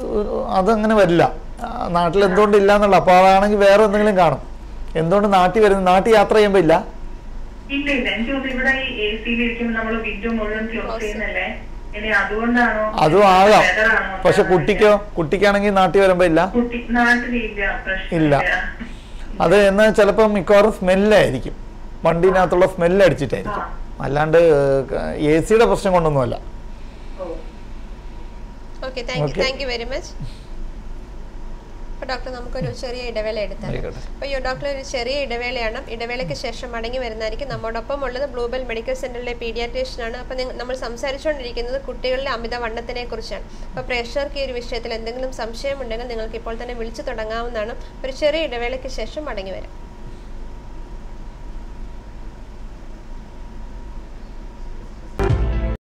[SPEAKER 1] അതങ്ങനെ വരില്ല ആ, നാട്ടിൽ എന്തുകൊണ്ടില്ല എന്നുള്ള അപ്പൊ അതാണെങ്കിൽ വേറെ എന്തെങ്കിലും കാണും എന്തുകൊണ്ട് നാട്ടിൽ വരുന്നത് നാട്ടിൽ യാത്ര ചെയ്യുമ്പോൾ ഇല്ല
[SPEAKER 4] ഇല്ല ഇല്ല എനിക്ക് തോന്നുന്നു ഇവിടെ ഈ എ സിയിൽ ഇരിക്കുമ്പോൾ നമ്മൾ വിൻഡോ മുഴുവൻ ക്ലോസ് ചെയ്യുന്നല്ലേ ഇനി അതുകൊണ്ടാണോ
[SPEAKER 1] അതും ആകാം
[SPEAKER 4] weather ആണോ
[SPEAKER 1] പക്ഷെ കുട്ടിക്കോ കുട്ടിക്കാണെങ്കിൽ നാട്ടിൽ വരുമ്പോൾ ഇല്ല
[SPEAKER 4] കുട്ടി നാട്ടിലില്ല
[SPEAKER 1] ഇല്ല.
[SPEAKER 4] പ്രശ്നമില്ല
[SPEAKER 1] അത് എന്നാൽ ചിലപ്പോൾ മിക്കവാറും സ്മെല്ലായിരിക്കും വണ്ടീനകത്തുള്ള സ്മെല്ല് അടിച്ചിട്ടായിരിക്കും അല്ലാണ്ട് എ സിയുടെ പ്രശ്നം കൊണ്ടൊന്നുമല്ല
[SPEAKER 4] ഓ
[SPEAKER 2] okay thank you
[SPEAKER 1] Okay.
[SPEAKER 2] Thank you very much അപ്പോൾ ഡോക്ടർ നമുക്കൊരു ചെറിയ ഇടവേള എടുത്താൽ
[SPEAKER 1] ആയിക്കോട്ടെ.
[SPEAKER 2] അപ്പോൾ ഈ ഡോക്ടർ ഒരു ചെറിയ ഇടവേളയാണ് ഇടവേളയ്ക്ക് ശേഷം മടങ്ങി വരുന്നതായിരിക്കും നമ്മോടൊപ്പം ഉള്ളത് ബ്ലൂബെൽ മെഡിക്കൽ സെന്ററിലെ പീഡിയാട്രീഷ്യനാണ് അപ്പോൾ നിങ്ങൾ നമ്മൾ സംസാരിച്ചുകൊണ്ടിരിക്കുന്നത് കുട്ടികളുടെ അമിത വണ്ണത്തിനെ കുറിച്ചാണ് അപ്പോൾ പ്രേക്ഷകർക്ക് ഈ ഒരു വിഷയത്തിൽ എന്തെങ്കിലും സംശയമുണ്ടെങ്കിൽ നിങ്ങൾക്ക് ഇപ്പോൾ തന്നെ വിളിച്ചു തുടങ്ങാവുന്നതാണ് ഒരു ചെറിയ ഇടവേളയ്ക്ക് ശേഷം മടങ്ങി വരാം